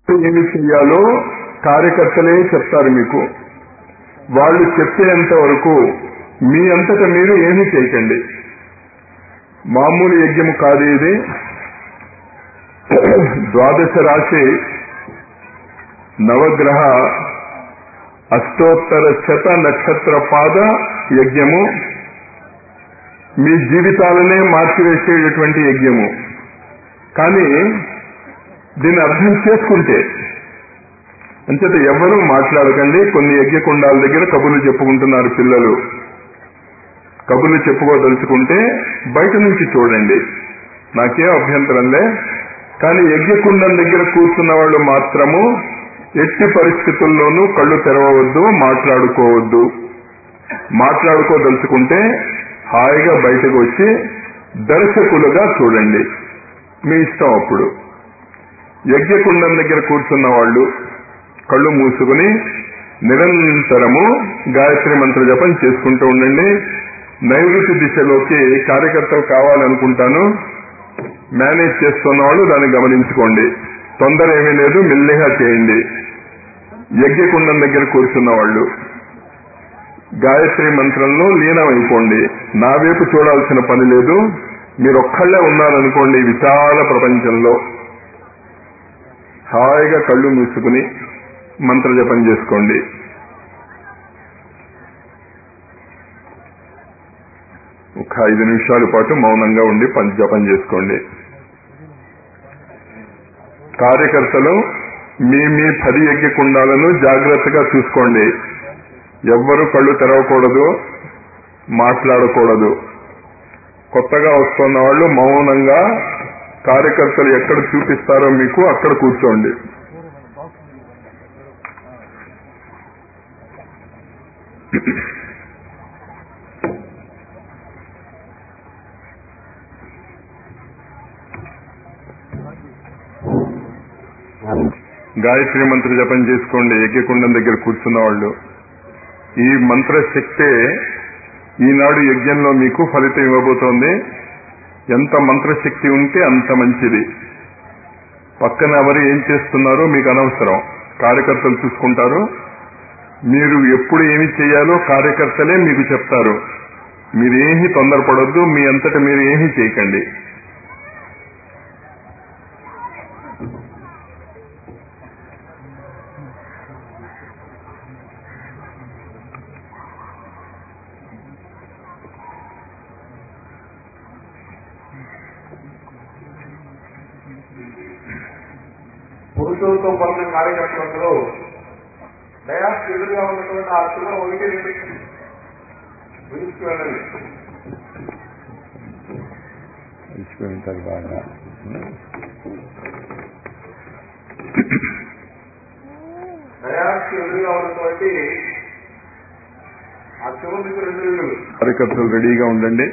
ఏమి చెయ్యాలో కార్యకర్తలే చెప్తారు మీకు వాళ్ళు చెప్పేంత వరకు మీ అంతట మీరు ఏమీ చేయకండి మామూలు యజ్ఞము కాదు ఇది ద్వాదశ రాశి నవగ్రహ అష్టోత్తర శత నక్షత్ర పాద యజ్ఞము మీ జీవితాలనే మార్చివేసేటటువంటి యజ్ఞము కానీ దీన్ని అర్థం చేసుకుంటే అంచేత ఎవరూ మాట్లాడకండి కొన్ని యజ్ఞకుండాల దగ్గర కబుర్లు చెప్పుకుంటున్నారు పిల్లలు కబుర్లు చెప్పుకోదలుచుకుంటే బయట నుంచి చూడండి నాకేం అభ్యంతరంలే కానీ యజ్ఞకుండం దగ్గర కూర్చున్న వాళ్ళు మాత్రము ఎట్టి పరిస్థితుల్లోనూ కళ్ళు తెరవవద్దు మాట్లాడుకోవద్దు మాట్లాడుకోదలుచుకుంటే హాయిగా బయటకు వచ్చి దర్శకులుగా చూడండి మీ ఇష్టం అప్పుడు యజ్ఞకుండం దగ్గర కూర్చున్న వాళ్ళు కళ్ళు మూసుకుని నిరంతరము గాయత్రి మంత్ర జపం చేసుకుంటూ ఉండండి నైరుతి దిశలోకి కార్యకర్తలు కావాలనుకుంటాను మేనేజ్ చేస్తున్న వాళ్ళు దాన్ని గమనించుకోండి తొందర ఏమీ లేదు మెల్లిగా చేయండి యజ్ఞకుండం దగ్గర కూర్చున్న వాళ్ళు గాయత్రి మంత్రంలో లీనమైపోండి నా వైపు చూడాల్సిన పని లేదు మీరు ఒక్కళ్ళే ఉన్నారనుకోండి విశాల ప్రపంచంలో హాయిగా కళ్ళు మూసుకుని మంత్ర జపం చేసుకోండి ఒక ఐదు నిమిషాల పాటు మౌనంగా ఉండి పని జపం చేసుకోండి కార్యకర్తలు మీ మీ పది యజ్ఞకుండాలను జాగ్రత్తగా చూసుకోండి ఎవ్వరూ కళ్ళు తెరవకూడదు మాట్లాడకూడదు కొత్తగా వస్తున్న వాళ్ళు మౌనంగా కార్యకర్తలు ఎక్కడ చూపిస్తారో మీకు అక్కడ కూర్చోండి గాయత్రి మంత్ర జపం చేసుకోండి యజ్ఞకుండం దగ్గర కూర్చున్న వాళ్ళు ఈ మంత్ర శక్తే ఈనాడు యజ్ఞంలో మీకు ఫలితం ఇవ్వబోతోంది ఎంత మంత్రశక్తి ఉంటే అంత మంచిది పక్కన ఎవరు ఏం చేస్తున్నారో మీకు అనవసరం కార్యకర్తలు చూసుకుంటారు మీరు ఎప్పుడు ఏమి చేయాలో కార్యకర్తలే మీకు చెప్తారు మీరేమీ తొందరపడొద్దు మీ అంతట మీరు ఏమీ చేయకండి పురుషులతో పడిన కార్యకర్తలందరూ డయాస్ ఎదురుగా ఉన్నటువంటి ఆ చిన్న ఒకటి రెండు విడిచి వెళ్ళండి విడిచిపోయింటారు బాగా డయాస్ ఎదురుగా ఉన్నటువంటి ఆ చివరికి రెండు ఇళ్ళు కార్యకర్తలు రెడీగా ఉండండి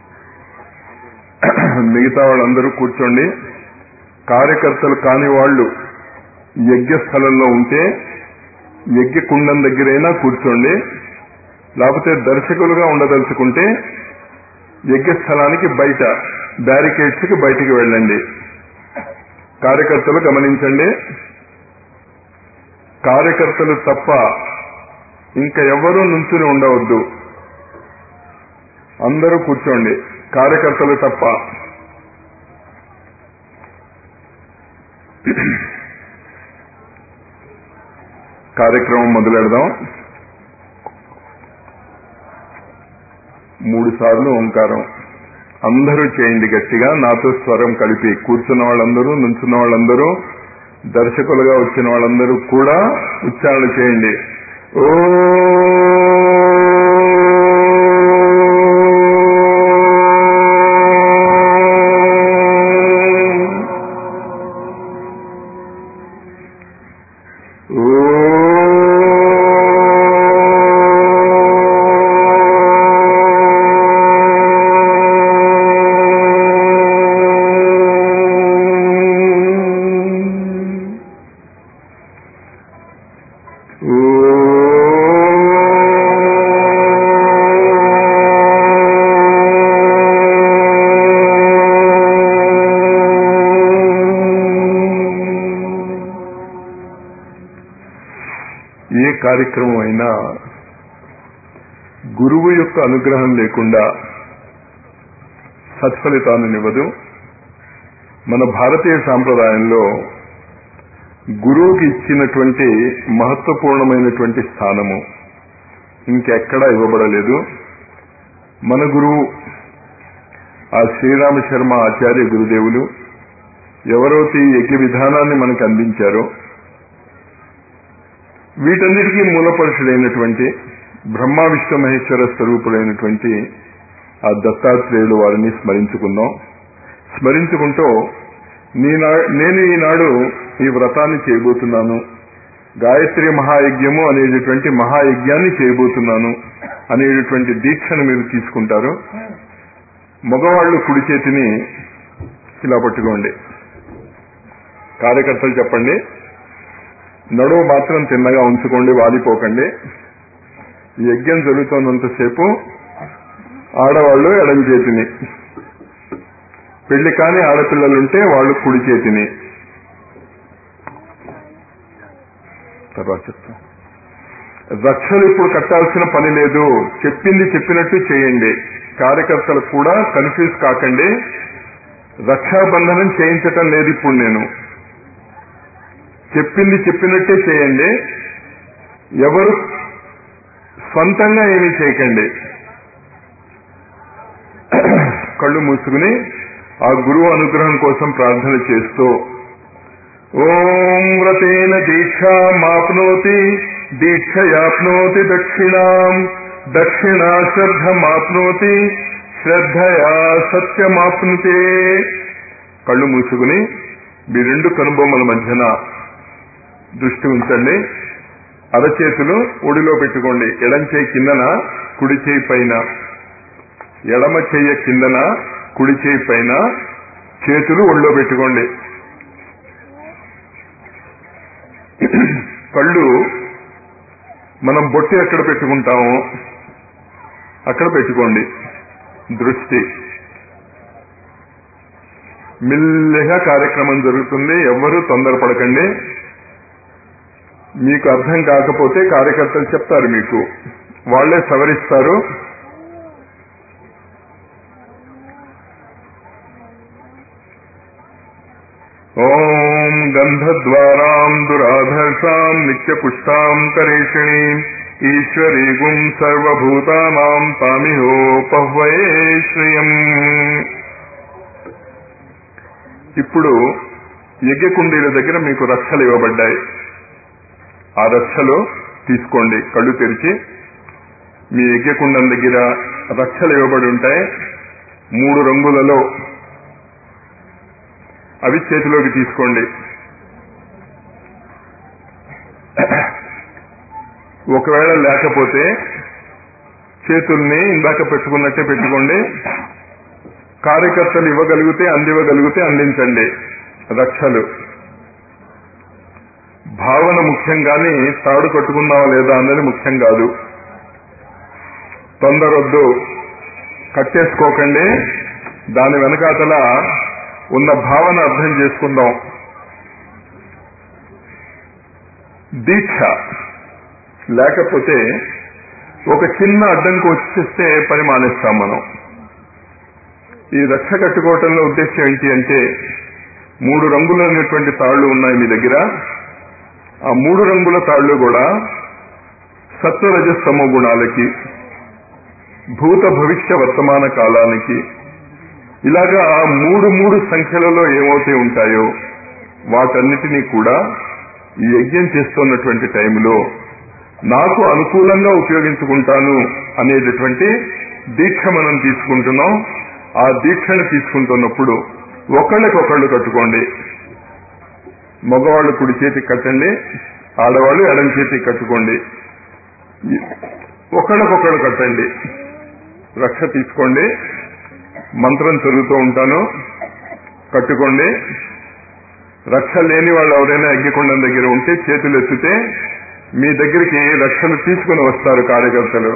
మిగతా వాళ్ళందరూ కూర్చోండి కార్యకర్తలు కాని వాళ్ళు యజ్ఞ స్థలంలో ఉంటే యజ్ఞ కుండం దగ్గరైనా కూర్చోండి లేకపోతే దర్శకులుగా ఉండదలుచుకుంటే యజ్ఞ స్థలానికి బయట బ్యారికేడ్స్ కి బయటికి వెళ్ళండి కార్యకర్తలు గమనించండి కార్యకర్తలు తప్ప ఇంకా ఎవరూ నుంచుని ఉండవద్దు అందరూ కూర్చోండి కార్యకర్తలు తప్ప కార్యక్రమం మొదలెడదాం మూడు సార్లు ఓంకారం అందరూ చేయండి గట్టిగా నాతో స్వరం కలిపి కూర్చున్న వాళ్ళందరూ నుంచున్న వాళ్ళందరూ దర్శకులుగా వచ్చిన వాళ్ళందరూ కూడా ఉచ్చారణ చేయండి ఓ ఓ ఏ కార్యక్రమం అయినా గురువు యొక్క అనుగ్రహం లేకుండా సత్ఫలితాన్నివ్వదు మన భారతీయ సాంప్రదాయంలో గురువుకి ఇచ్చినటువంటి మహత్వపూర్ణమైనటువంటి స్థానము ఇంకెక్కడా ఇవ్వబడలేదు మన గురువు ఆ శ్రీరామ శర్మ ఆచార్య గురుదేవులు ఎవరైతే ఈ యజ్ఞ విధానాన్ని మనకు అందించారో వీటన్నిటికీ మూలపరుషుడైనటువంటి బ్రహ్మ విష్ణు మహేశ్వర స్వరూపుడైనటువంటి ఆ దత్తాత్రేయులు వారిని స్మరించుకుందాం స్మరించుకుంటూ నేనా నేను ఈనాడు ఈ వ్రతాన్ని చేయబోతున్నాను గాయత్రి మహాయజ్ఞము అనేటటువంటి మహాయజ్ఞాన్ని చేయబోతున్నాను అనేటటువంటి దీక్షను మీరు తీసుకుంటారు మగవాళ్ళు కుడి చేతిని ఇలా పట్టుకోండి కార్యకర్తలు చెప్పండి నడువు మాత్రం తిన్నగా ఉంచుకోండి వాలిపోకండి ఈ యజ్ఞం జరుగుతున్నంతసేపు ఆడవాళ్ళు ఎడం చేతిని పెళ్లి కాని ఆడపిల్లలుంటే వాళ్ళు కుడి చేతిని తర్వాత చెప్తాం రక్షలు ఇప్పుడు కట్టాల్సిన పని లేదు చెప్పింది చెప్పినట్టు చేయండి కార్యకర్తలు కూడా కన్ఫ్యూజ్ కాకండి రక్షాబంధనం చేయించటం లేదు ఇప్పుడు నేను చెప్పింది చెప్పినట్టే చేయండి ఎవరు స్వంతంగా ఏమీ చేయకండి కళ్ళు మూసుకుని ఆ గురువు అనుగ్రహం కోసం ప్రార్థన చేస్తూ ఓం వ్రతేన దీక్షామాప్నోతి దీక్షయాప్నోతి దక్షిణాం దక్షిణా శ్రద్ధమాప్నోతి శ్రద్ధయా సత్యమాప్నుతే కళ్ళు మూసుకుని మీ రెండు కనుబొమ్మల మధ్యన దృష్టి ఉంచండి అరచేతులు ఒడిలో పెట్టుకోండి ఎడం చేయి కిందన కుడి చేయి పైన ఎడమ చెయ్య కిందన కుడి చేయి పైన చేతులు ఒళ్ళో పెట్టుకోండి కళ్ళు మనం బొట్టు ఎక్కడ పెట్టుకుంటామో అక్కడ పెట్టుకోండి దృష్టి మెల్లగా కార్యక్రమం జరుగుతుంది ఎవ్వరూ తొందరపడకండి మీకు అర్థం కాకపోతే కార్యకర్తలు చెప్తారు మీకు వాళ్లే సవరిస్తారు ఓం గంధద్వారాం దురాధర్షాం నిత్యపుష్టాం కరేషిణీ ఈశ్వరీగుం సర్వభూతానాం తామిహోపహ్వయే శ్రియం ఇప్పుడు యజ్ఞకుండీల దగ్గర మీకు రక్షలు ఇవ్వబడ్డాయి ఆ రక్షలు తీసుకోండి కళ్ళు తెరిచి మీ యజ్ఞకుండం దగ్గర రక్షలు ఇవ్వబడి ఉంటాయి మూడు రంగులలో అవి చేతిలోకి తీసుకోండి ఒకవేళ లేకపోతే చేతుల్ని ఇందాక పెట్టుకున్నట్టే పెట్టుకోండి కార్యకర్తలు ఇవ్వగలిగితే అందివ్వగలిగితే అందించండి రక్షలు భావన ముఖ్యం కానీ తాడు కట్టుకున్నావా లేదా అన్నది ముఖ్యం కాదు తొందరొద్దు కట్టేసుకోకండి దాని వెనకాతల ఉన్న భావన అర్థం చేసుకుందాం దీక్ష లేకపోతే ఒక చిన్న అడ్డంకి వచ్చేస్తే పని మానేస్తాం మనం ఈ రక్ష కట్టుకోవటంలో ఉద్దేశం ఏంటి అంటే మూడు రంగులైనటువంటి తాళ్లు ఉన్నాయి మీ దగ్గర ఆ మూడు రంగుల తాళ్లు కూడా సత్వరజస్తమో గుణాలకి భూత భవిష్య వర్తమాన కాలానికి ఇలాగా మూడు మూడు సంఖ్యలలో ఏమవుతే ఉంటాయో వాటన్నిటినీ కూడా ఈ యజ్ఞం చేస్తున్నటువంటి టైంలో నాకు అనుకూలంగా ఉపయోగించుకుంటాను అనేటటువంటి దీక్ష మనం తీసుకుంటున్నాం ఆ దీక్షను తీసుకుంటున్నప్పుడు ఒకళ్ళకొకళ్ళు కట్టుకోండి మగవాళ్ళు కుడి చేతికి కట్టండి ఆడవాళ్ళు ఎడం చేతికి కట్టుకోండి ఒకళ్ళకొకళ్ళు కట్టండి రక్ష తీసుకోండి మంత్రం చదువుతూ ఉంటాను కట్టుకోండి రక్ష లేని వాళ్ళు ఎవరైనా అగ్గికొండం దగ్గర ఉంటే చేతులు ఎత్తితే మీ దగ్గరికి రక్షలు తీసుకుని వస్తారు కార్యకర్తలు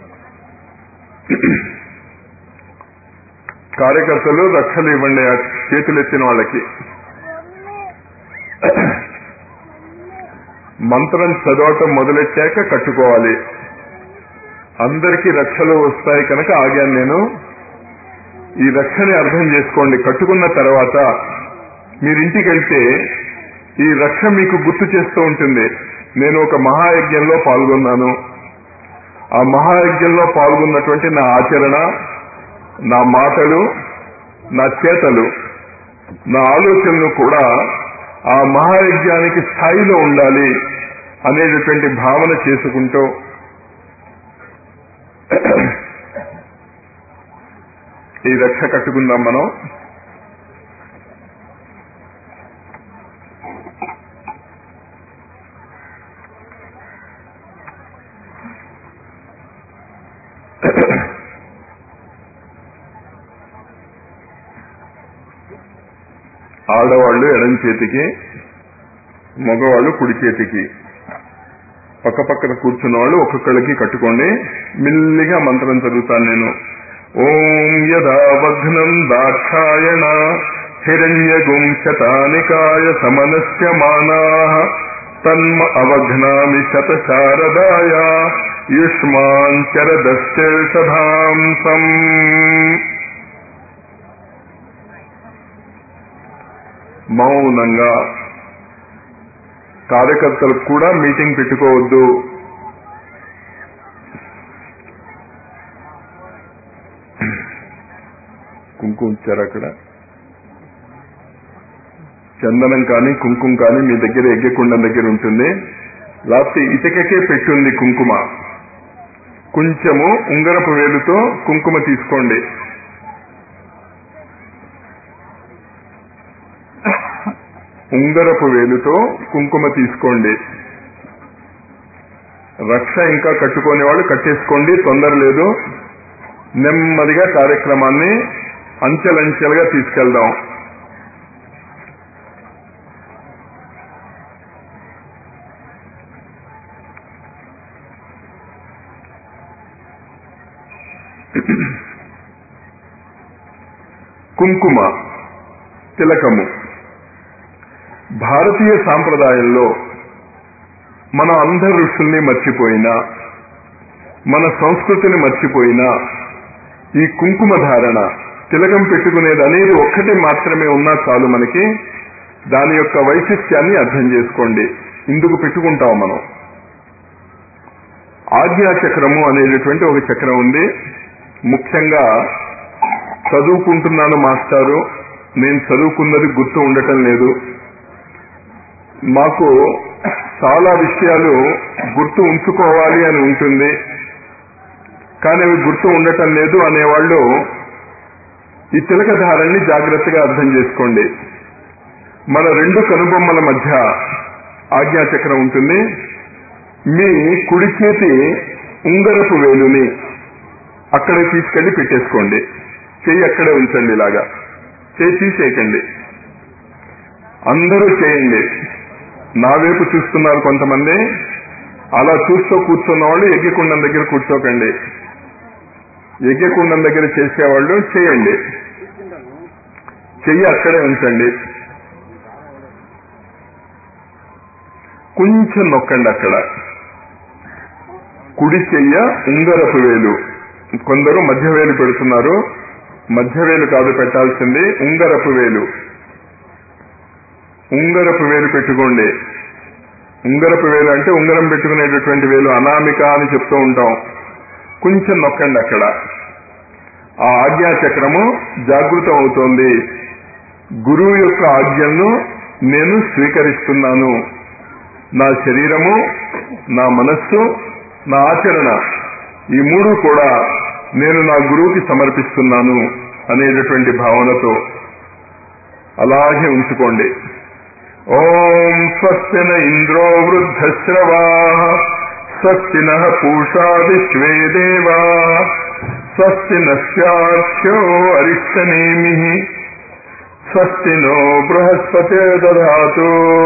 కార్యకర్తలు రక్షలు ఇవ్వండి ఆ చేతులు ఎత్తిన వాళ్ళకి మంత్రం చదవటం మొదలెట్టాక కట్టుకోవాలి అందరికీ రక్షలు వస్తాయి కనుక ఆగాను నేను ఈ రక్షని అర్థం చేసుకోండి కట్టుకున్న తర్వాత మీరింటికి వెళ్తే ఈ రక్ష మీకు గుర్తు చేస్తూ ఉంటుంది నేను ఒక మహాయజ్ఞంలో పాల్గొన్నాను ఆ మహాయజ్ఞంలో పాల్గొన్నటువంటి నా ఆచరణ నా మాటలు నా చేతలు నా ఆలోచనలు కూడా ఆ మహాయజ్ఞానికి స్థాయిలో ఉండాలి అనేటటువంటి భావన చేసుకుంటూ ఈ రక్ష కట్టుకుందాం మనం ఆడవాళ్ళు ఎడం చేతికి మగవాళ్ళు కుడి చేతికి పక్క పక్కన కూర్చున్న వాళ్ళు ఒక్కొక్కళ్ళకి కట్టుకోండి మెల్లిగా మంత్రం చదువుతాను నేను ఓం యదా వఘ్నం దాక్షాయణ హిరణ్యగుం శతానికాయ సమనస్యమానా తన్మ అవఘ్నామి శతశారదాయ యుష్మాన్ చరదశ్చేషధాంసం మౌనంగా కార్యకర్తలకు కూడా మీటింగ్ పెట్టుకోవద్దు కుంకుమ ఇచ్చారు అక్కడ చందనం కానీ కుంకుమ కానీ మీ దగ్గర ఎగ్గకుండం దగ్గర ఉంటుంది లేకపోతే ఇటుకకే పెట్టుంది కుంకుమ కొంచెము ఉంగరపు వేలుతో కుంకుమ తీసుకోండి ఉంగరపు వేలుతో కుంకుమ తీసుకోండి రక్ష ఇంకా కట్టుకునే వాళ్ళు కట్టేసుకోండి తొందర లేదు నెమ్మదిగా కార్యక్రమాన్ని అంచెలంచెలుగా తీసుకెళ్దాం కుంకుమ తిలకము భారతీయ సాంప్రదాయంలో మన అందరి ఋషుల్ని మర్చిపోయినా మన సంస్కృతిని మర్చిపోయినా ఈ కుంకుమ ధారణ తిలకం పెట్టుకునేది అనేది ఒక్కటి మాత్రమే ఉన్నా చాలు మనకి దాని యొక్క వైశిష్ట్యాన్ని అర్థం చేసుకోండి ఇందుకు పెట్టుకుంటాం మనం ఆజ్ఞా చక్రము అనేటటువంటి ఒక చక్రం ఉంది ముఖ్యంగా చదువుకుంటున్నాను మాస్టారు నేను చదువుకున్నది గుర్తు ఉండటం లేదు మాకు చాలా విషయాలు గుర్తు ఉంచుకోవాలి అని ఉంటుంది కానీ అవి గుర్తు ఉండటం లేదు అనేవాళ్ళు ఈ తిలకధారాన్ని జాగ్రత్తగా అర్థం చేసుకోండి మన రెండు కనుబొమ్మల మధ్య ఆజ్ఞాచక్రం ఉంటుంది మీ కుడి చేతి ఉంగరపు వేలుని అక్కడ తీసుకెళ్లి పెట్టేసుకోండి చెయ్యి అక్కడే ఉంచండి ఇలాగా చేయి తీసేయకండి అందరూ చేయండి నా వైపు చూస్తున్నారు కొంతమంది అలా చూస్తూ కూర్చున్న వాళ్ళు యజ్ఞకుండం దగ్గర కూర్చోకండి యజ్ఞకుండం దగ్గర చేసేవాళ్ళు చేయండి చెయ్యి అక్కడే ఉంచండి కొంచెం నొక్కండి అక్కడ కుడి చెయ్య ఉంగరపు వేలు కొందరు మధ్య వేలు పెడుతున్నారు మధ్య వేలు కాదు పెట్టాల్సింది ఉంగరపు వేలు ఉంగరపు వేలు పెట్టుకోండి ఉంగరపు వేలు అంటే ఉంగరం పెట్టుకునేటటువంటి వేలు అనామిక అని చెప్తూ ఉంటాం కొంచెం నొక్కండి అక్కడ ఆ ఆజ్ఞా చక్రము జాగృతం అవుతోంది గురువు యొక్క ఆజ్ఞలను నేను స్వీకరిస్తున్నాను నా శరీరము నా మనస్సు నా ఆచరణ ఈ మూడు కూడా నేను నా గురువుకి సమర్పిస్తున్నాను అనేటటువంటి భావనతో అలాగే ఉంచుకోండి ఓం స్వస్తిన ఇంద్రో వృద్ధశ్రవా స్వస్తిన పూషా విశ్వే దేవా స్వస్తి నశ్చాఖ్యో అరిష్టనేమి స్వస్తి నో బృహస్పతి దధాతు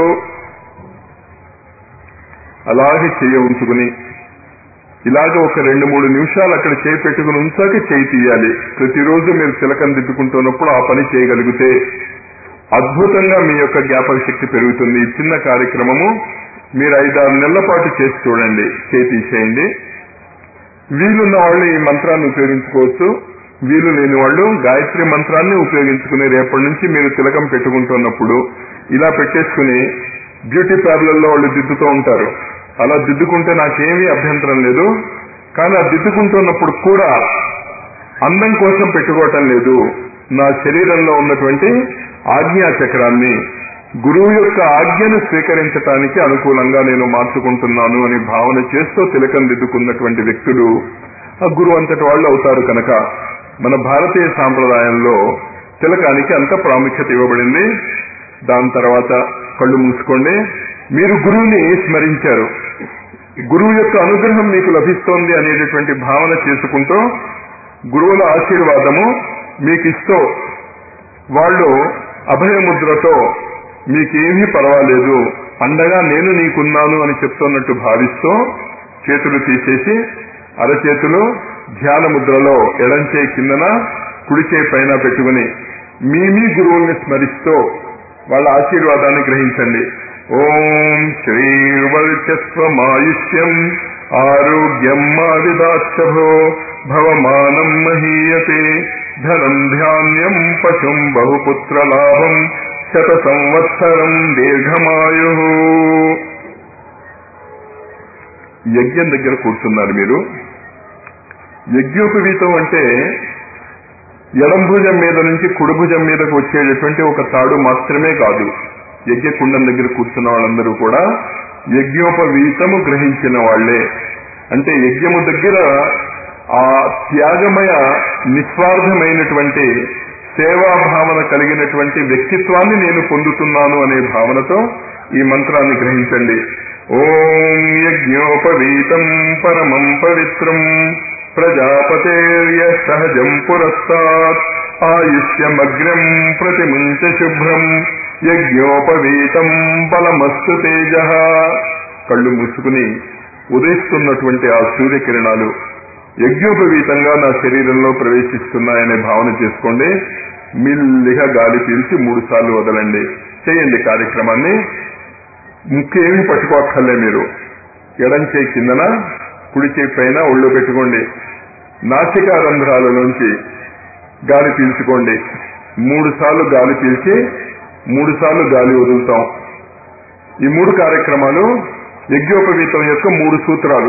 అలాగే చెయ్య ఉంచుకుని ఇలాగ ఒక రెండు మూడు నిమిషాలు అక్కడ చేయి పెట్టుకుని ఉంచాక చేయి తీయాలి ప్రతిరోజు మీరు తిలకం తిప్పుకుంటున్నప్పుడు ఆ పని చేయగలిగితే అద్భుతంగా మీ యొక్క జ్ఞాపక శక్తి పెరుగుతుంది ఈ చిన్న కార్యక్రమము మీరు ఐదారు నెలల పాటు చేసి చూడండి చేయి తీసేయండి వీలున్న వాళ్ళు ఈ మంత్రాన్ని ఉపయోగించుకోవచ్చు వీలు లేని వాళ్ళు గాయత్రి మంత్రాన్ని ఉపయోగించుకుని రేపటి నుంచి మీరు తిలకం పెట్టుకుంటున్నప్పుడు ఇలా పెట్టేసుకుని బ్యూటీ పార్లర్లో వాళ్ళు దిద్దుతూ ఉంటారు అలా దిద్దుకుంటే నాకేమీ అభ్యంతరం లేదు కానీ ఆ దిద్దుకుంటున్నప్పుడు కూడా అందం కోసం పెట్టుకోవటం లేదు నా శరీరంలో ఉన్నటువంటి ఆజ్ఞా చక్రాన్ని గురువు యొక్క ఆజ్ఞను స్వీకరించటానికి అనుకూలంగా నేను మార్చుకుంటున్నాను అని భావన చేస్తూ తిలకం దిద్దుకున్నటువంటి వ్యక్తులు ఆ గురువు అంతటి వాళ్ళు అవుతారు కనుక మన భారతీయ సాంప్రదాయంలో తిలకానికి అంత ప్రాముఖ్యత ఇవ్వబడింది దాని తర్వాత కళ్ళు మూసుకోండి మీరు గురువుని స్మరించారు గురువు యొక్క అనుగ్రహం మీకు లభిస్తోంది అనేటటువంటి భావన చేసుకుంటూ గురువుల ఆశీర్వాదము మీకు ఇస్తూ వాళ్ళు అభయముద్రతో మీకేమీ పర్వాలేదు అండగా నేను నీకున్నాను అని చెప్తున్నట్టు భావిస్తూ చేతులు తీసేసి అరచేతులు ధ్యాన ముద్రలో ఎడంచే కిందన కుడిచే పైన పెట్టుకుని మీ మీ గురువుల్ని స్మరిస్తూ వాళ్ళ ఆశీర్వాదాన్ని గ్రహించండి ఓం శ్రీవర్చస్వమాయుష్యం ఆరోగ్యం మాదిదాక్షభో భవమానం మహీయతే ధనం ధాన్యం పశుం బహుపుత్రలాభం శత సంవత్సరం దీర్ఘమాయు యజ్ఞం దగ్గర కూర్చున్నారు మీరు యజ్ఞోపవీతం అంటే ఎడం భుజం మీద నుంచి కుడి భుజం మీదకు వచ్చేటటువంటి ఒక తాడు మాత్రమే కాదు యజ్ఞకుండం దగ్గర కూర్చున్న వాళ్ళందరూ కూడా యజ్ఞోపవీతము గ్రహించిన వాళ్లే అంటే యజ్ఞము దగ్గర ఆ త్యాగమయ నిస్వార్థమైనటువంటి సేవాభావన కలిగినటువంటి వ్యక్తిత్వాన్ని నేను పొందుతున్నాను అనే భావనతో ఈ మంత్రాన్ని గ్రహించండి ఓం యజ్ఞోపవీతం పరమం పవిత్రం ప్రజాపతేర్య సహజం పురస్తాత్ ఆయుష్యమగ్రం ప్రతిముంచ శుభ్రం యజ్ఞోపవీతం బలమస్తు తేజ కళ్ళు మూసుకుని ఉదయిస్తున్నటువంటి ఆ సూర్యకిరణాలు యజ్ఞోపవీతంగా నా శరీరంలో ప్రవేశిస్తున్నాయనే భావన చేసుకోండి మిల్లిగా గాలి పీల్చి మూడు సార్లు వదలండి చేయండి కార్యక్రమాన్ని ముఖ్యేమీ పట్టుకోక్కర్లే మీరు ఎడం చేయి కిందన కుడి చేయి పైన ఒళ్ళు పెట్టుకోండి నాసికా రంధ్రాలలోంచి గాలి పీల్చుకోండి మూడు సార్లు గాలి పీల్చి మూడు సార్లు గాలి వదులుతాం ఈ మూడు కార్యక్రమాలు యజ్ఞోపవీతం యొక్క మూడు సూత్రాలు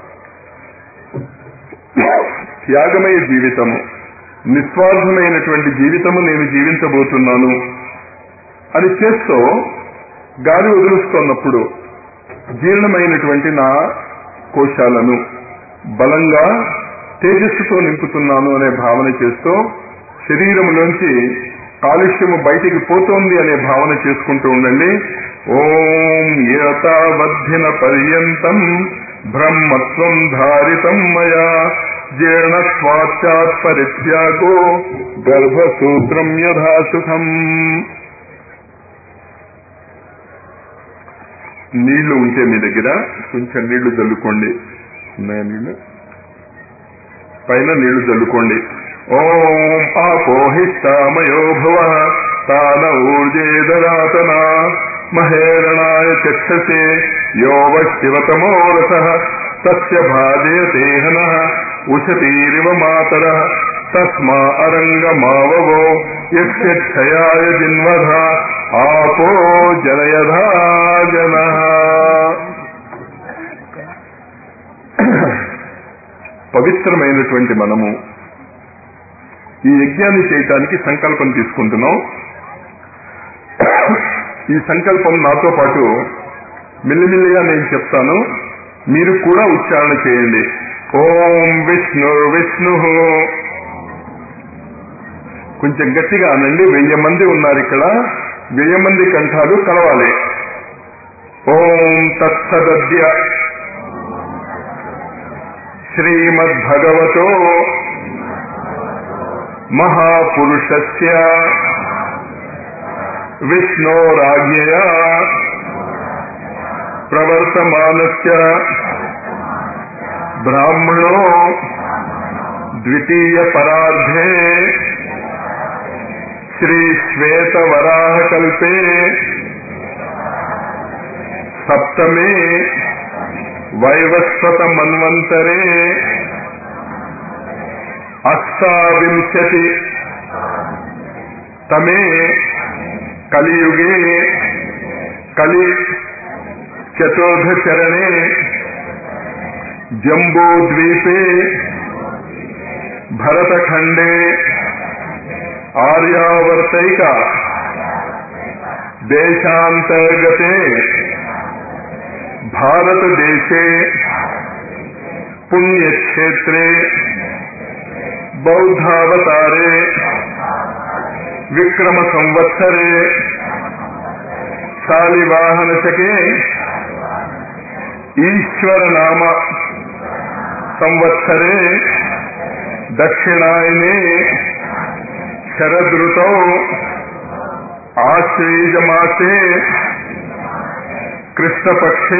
త్యాగమయ జీవితము నిస్వార్థమైనటువంటి జీవితము నేను జీవించబోతున్నాను అని చేస్తూ గాలి వదులుస్తున్నప్పుడు జీర్ణమైనటువంటి నా కోశాలను బలంగా తేజస్సుతో నింపుతున్నాను అనే భావన చేస్తూ శరీరంలోంచి కాలుష్యము బయటికి పోతోంది అనే భావన చేసుకుంటూ ఉండండి ఓం ఏతావద్ధిన పర్యంతం బ్రహ్మత్వం ధారితం మయా జీర్ణత్వాచాత్ పరిత్యాగో గర్భసూత్రం యథాసుఖం నీళ్లు ఉంటే మీ దగ్గర కొంచెం నీళ్లు చల్లుకోండి ఉన్నాయా నీళ్లు పైన నీళ్లు చల్లుకోండి ఓం ఆపోహిష్టామయో భువ తాన ఊర్జేదరాతన మహేరణాయ చక్షసే యోవ శివతమో రస తస్య భాజయతేహన ఉషతీరివ మాతర తస్మా అరంగమావవో యక్షయాయ జిన్వధ ఆపో జనయధా జన పవిత్రమైనటువంటి మనము ఈ యజ్ఞాన్ని చేయటానికి సంకల్పం తీసుకుంటున్నాం ఈ సంకల్పం నాతో పాటు మెల్లిమెల్లిగా నేను చెప్తాను మీరు కూడా ఉచ్చారణ చేయండి ఓం విష్ణు విష్ణు కొంచెం గట్టిగా అనండి వెయ్యి మంది ఉన్నారు ఇక్కడ వెయ్యి మంది కంఠాలు కలవాలి ఓం తత్సదద్య శ్రీమద్భగవతో మహాపురుషస్య విష్ణోరాజ్ఞయా ప్రవర్తమానస్య బ్రాహ్మణో ద్వితీయ పరార్ధే శ్రీ శ్వేతవరాహకల్పే సప్తమే వైవస్వత మన్వంతరే అష్టావింశతి తమే కలియుగే కలి చతుర్థచరణే జంబూద్వీపే భరతఖండే ఆర్యావర్తైక దేశాంతర్గతే భారతదేశే పుణ్యక్షేత్రే బౌద్ధావతారే విక్రమ సంవత్సరే శాలివాహనశకే ఈశ్వరనామ సంవత్సరే దక్షిణాయనే శరదృతౌ ఆశ్వీజమాసే కృష్ణపక్షే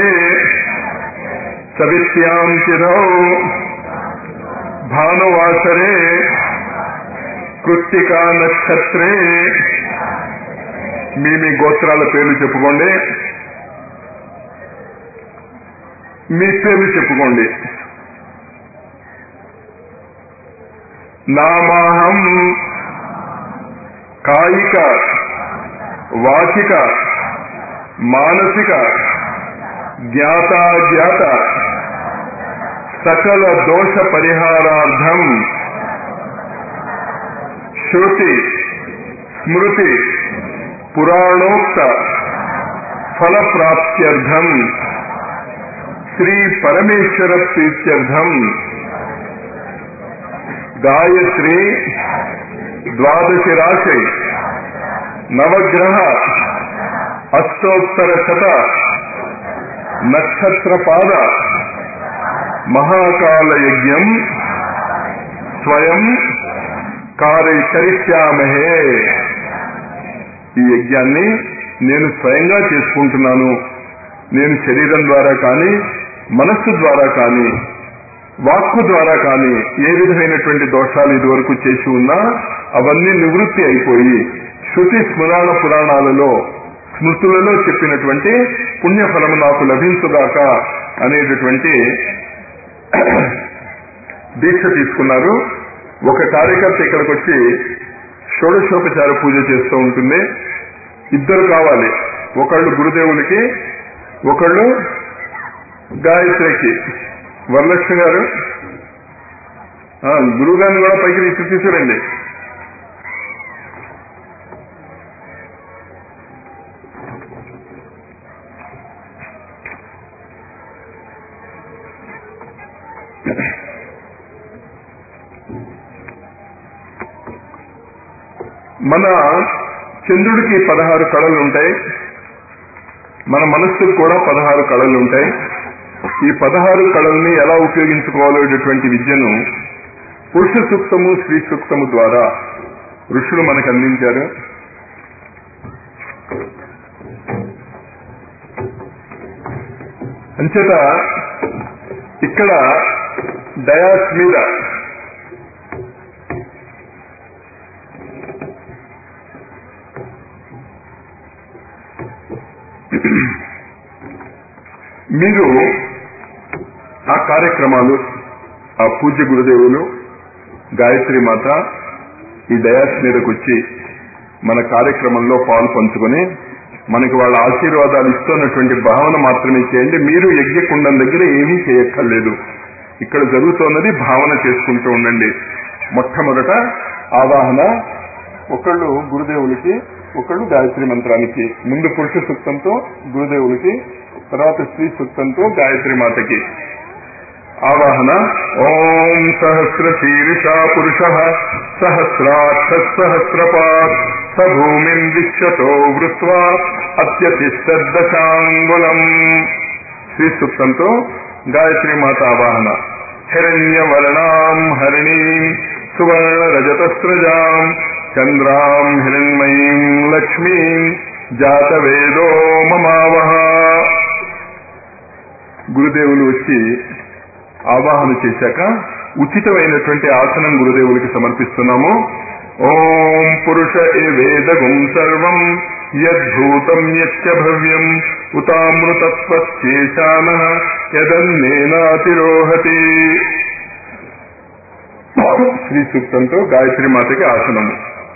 చవిత్యాం తిథౌ భానువాసరే కృత్తికా నక్షత్రే మీ మీ గోత్రాల పేర్లు చెప్పుకోండి మీ పేర్లు చెప్పుకోండి నామాహం కాయిక వాచిక మానసిక జ్ఞాతాజ్ఞాత సకల దోష పరిహారార్థం శృతి స్మృతి పురాణోక్త ఫలప్రాప్త్యర్థం శ్రీ పరమేశ్వర ప్రీత్యర్థం గాయత్రి ద్వాదశి రాశి నవగ్రహ అష్టోత్తర శత నక్షత్రపాద మహాకాల యజ్ఞం స్వయం కార్యకరిష్యామహే ఈ యజ్ఞాన్ని నేను స్వయంగా చేసుకుంటున్నాను నేను శరీరం ద్వారా కానీ మనస్సు ద్వారా కానీ వాక్కు ద్వారా కానీ ఏ విధమైనటువంటి దోషాలు ఇదివరకు చేసి ఉన్నా అవన్నీ నివృత్తి అయిపోయి శృతి స్మరాణ పురాణాలలో స్మృతులలో చెప్పినటువంటి పుణ్యఫలము నాకు లభించుగాక అనేటటువంటి దీక్ష తీసుకున్నారు ఒక కార్యకర్త ఇక్కడికి వచ్చి షోడశోపచార పూజ చేస్తూ ఉంటుంది ఇద్దరు కావాలి ఒకళ్ళు గురుదేవులకి ఒకళ్ళు గాయత్రికి వరలక్ష్మి గారు ఆ, గురువు గారిని కూడా పైకి తీసి తీసుకురండి మన చంద్రుడికి పదహారు కళలు ఉంటాయి మన మనస్సుకు కూడా పదహారు కళలు ఉంటాయి ఈ పదహారు కళల్ని ఎలా ఉపయోగించుకోవాలో అనేటువంటి విద్యను పురుష సూక్తము స్త్రీ సూక్తము ద్వారా ఋషులు మనకు అందించారు అంచేత ఇక్కడ డయాస్ మీద మీరు ఆ కార్యక్రమాలు ఆ పూజ్య గురుదేవులు గాయత్రి మాత ఈ డయాస్ మీదకి వచ్చి మన కార్యక్రమంలో పాలు పంచుకొని మనకి వాళ్ళ ఆశీర్వాదాలు ఇస్తున్నటువంటి భావన మాత్రమే చేయండి మీరు యజ్ఞకుండం దగ్గర ఏమీ చేయక్కర్లేదు ఇక్కడ జరుగుతున్నది భావన చేసుకుంటూ ఉండండి మొట్టమొదట ఆవాహన ఒకళ్ళు గురుదేవులకి ఒకళ్ళు గాయత్రి మంత్రానికి ముందు పురుష సూక్తంతో గురుదేవులకి తర్వాత స్త్రీ సూక్తంతో గాయత్రి మాతకి ఆవాహన ఓం సహస్ర శీర్షా పురుష సహస్రాక్ష సహస్రపాత్ స భూమిం విశ్వతో వృత్వా అత్యతిష్టదశాంగులం శ్రీ సూక్తంతో గాయత్రి మాత ఆవాహన హిరణ్యవర్ణాం హరిణీం సువర్ణ రజతస్రజాం చంద్రాం హిరణ్మయీం లక్ష్మీం జాతవేదో మమావహ గురుదేవులు వచ్చి ఆవాహన చేశాక ఉచితమైనటువంటి ఆసనం గురుదేవులకి సమర్పిస్తున్నాము ఓం పురుష ఏ వేదగుం సర్వం యద్భూతం యచ్చ భవ్యం ఉతామృతత్వశేషాన యదన్నేనాతిరోహతి శ్రీ సూక్తంతో గాయత్రి మాతకి ఆసనము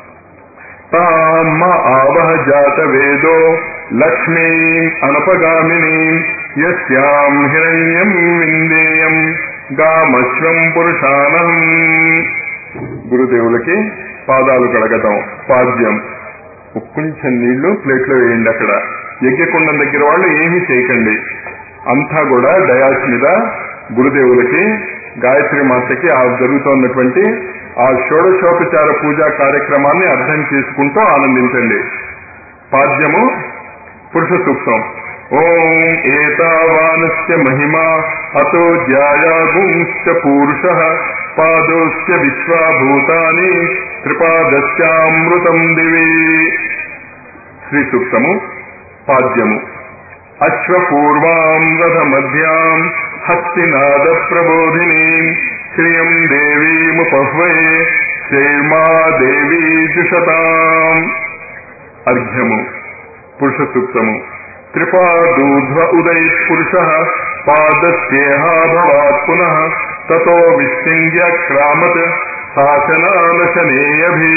తామ్మ ఆవహ జాత వేదో లక్ష్మీ అనపగామిని యస్యాం హిరణ్యం విందేయం గామశ్వం పురుషానం గురుదేవులకి పాదాలు కడగటం పాద్యం కొంచెం నీళ్లు ప్లేట్లో వేయండి అక్కడ యజ్ఞకుండం దగ్గర వాళ్ళు ఏమీ చేయకండి అంతా కూడా డయాస్ మీద గురుదేవులకి గాయత్రి మాతకి ఆ జరుగుతున్నటువంటి ఆ షోడశోపచార పూజా కార్యక్రమాన్ని అర్థం చేసుకుంటూ ఆనందించండి పాద్యము పురుష సూక్తం ఓం ఏతావానస్య మహిమా అతో జ్యాయాగుంశ్చ పూరుష పాదోస్య విశ్వాభూతాని త్రిపాదస్యామృతం దివి శ్రీ సూక్తము పాద్యము అశ్వపూర్వాం రథమధ్యాం హస్తినాద ప్రబోధిని శ్రియం దేవీముపహ్వయే శ్రీమా దేవీ జుషతాం అర్ఘ్యము పురుష సూక్తము త్రిపాదూర్ధ్వ ఉదయ పురుష పాదస్యేహాభవాత్ పునః తతో విశృంగ్య క్రామత్ శాసనానశనేయభి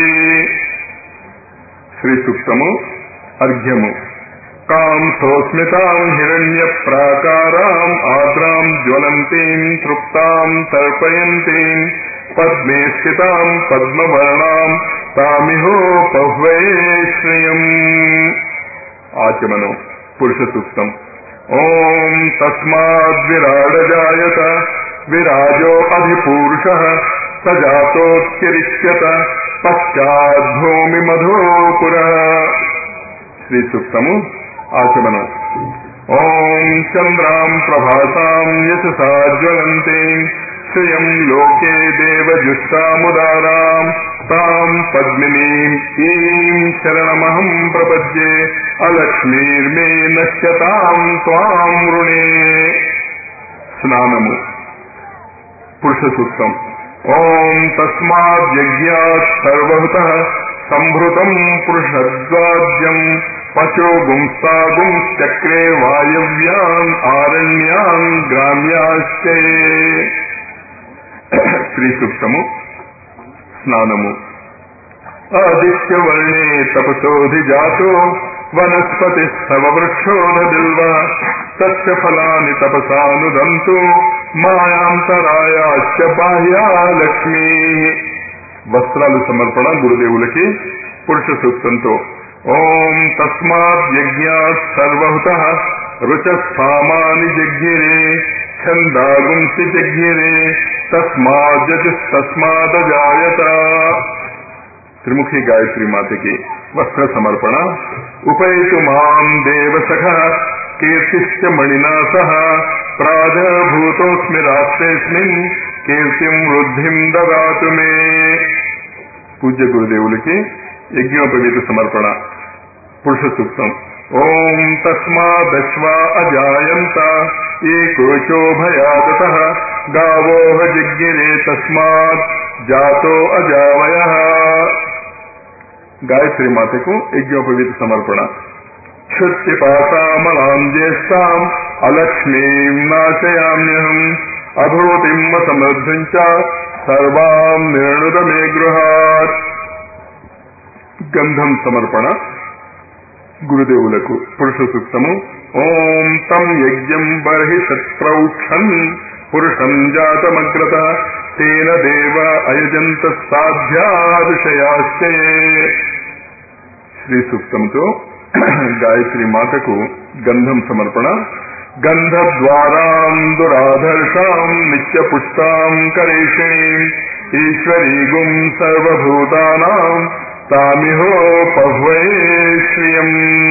శ్రీ సూక్తము అర్ఘ్యము కాం సోస్మితాం హిరణ్య ప్రాకారాం ఆద్రాం జ్వలంతీం తృప్తాం తర్పయంతీం పద్మే స్థితాం పద్మవర్ణాం తామిహోపహ్వయే శ్రియం ఆచమనం పురుష సూక్తం ఓం తస్మాద్విరాడజాయత విరాజో అధిపూరుష సజాతోత్యరిష్యత పశ్చాద్భూమి మధోపుర శ్రీ సూక్తము ఆచమనం ఓం చంద్రాం ప్రభాసాం యశసా జ్వలంతే శ్రియం లోకే దేవజుష్టాముదారాం తాం పద్మినీం ఈం శరణమహం ప్రపద్యే అలక్ష్మీర్మే నశ్యతాం త్వాం రుణే స్నానము పురుష సూక్తం ఓం తస్మాద్యజ్ఞాత్ సర్వహుత సంభృతం పురుషద్వాద్యం పశో గుంస్తాగుంశ్చక్రే వాయవ్యాన్ ఆరణ్యాన్ గ్రామ్యాశ్చే శ్రీ సూక్తము స్నానము ఆదిత్యవర్ణే తపసోధిజాతో వనస్పతి స్తవ వృక్షోన బిల్వ తస్య ఫలాని తపసానుదంతు మాయాంతరాయాశ్చ బాహ్యా లక్ష్మీ వస్త్రాలు సమర్పణ గురుదేవులకి పురుష సూక్తంతో ఓం తస్మాత్ యజ్ఞాత్ సర్వహుత రుచస్థామాని జగ్గిరే ఛందాగుంసి జగ్గిరే తస్మాదజాయత త్రిముఖి గాయత్రి మాతకి వస్త్ర సమర్పణ ఉపైతు మాం దేవసఖ కీర్తిశ్చ మణినా సహ ప్రాజభూతోస్మి రాష్ట్రేస్మిన్ కీర్తిం వృద్ధిం దదాతు మే పూజ్య గురుదేవులకి యజ్ఞోపవీత సమర్పణ పురుష సూక్తం ఓం తస్మాదశ్వా అజాయంత ఏకోచోభయాదత గావోహ జిగ్గిరే తస్మాత్ జాతో అజావయ గాయత్రి మాతకు యజ్ఞోపవీత సమర్పణ క్షుత్పిపాసామలాం జ్యేష్ఠాం అలక్ష్మీం నాశయామ్యహం అభూతిం సమృద్ధిం చ సర్వాం నిర్ణుద మే గృహాత్ గంధం సమర్పణ గురుదేవులకు పురుష సూక్తము ఓం తం యజ్ఞం బర్హి శత్రౌక్షన్ పురుషం జాతమగ్రత తేన దేవ అయజంత సాధ్యాదుషయాశ్చయే శ్రీ సూక్తంతో గాయత్రి మాతకు గంధం సమర్పణ గంధద్వారాం దురాధర్షాం నిత్య పుష్టాం కరేషిణీం ఈశ్వరీగుం సర్వభూతానాం తామిహోపహ్వయే శ్రియం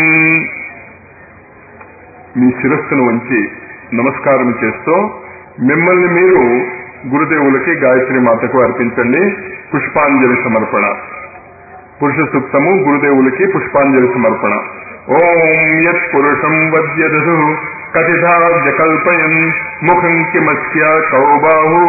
మీ శిరస్సును వంచి నమస్కారం చేస్తూ మిమ్మల్ని మీరు గురుదేవులకి గాయత్రి మాతకు అర్పించండి పుష్పాంజలి సమర్పణ పురుష సూక్తము గురుదేవులకి పుష్పాంజలి సమర్పణ ఓం యత్ పురుషం వద్యదసు కథితా వ్యకల్పయన్ ముఖం కిమస్య కౌబాహు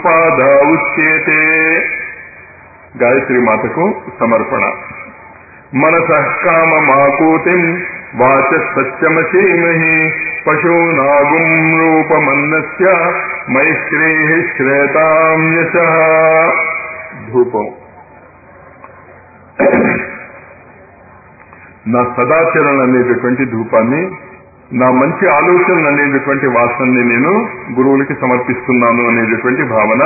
కాఊరూపాదా ఉచ్యేతే గాయత్రి మాతకు సమర్పణ మనసః కామమాకూతిం వాచ సత్యమసీమహి పశూనాగుం రూపమన్నస్య మైశ్రేః శ్రేతాం యశః ధూపం నా సదాచరణ అనేటటువంటి ధూపాన్ని నా మంచి ఆలోచనలు అనేటటువంటి వాసనని నేను గురువులకి సమర్పిస్తున్నాను అనేటటువంటి భావన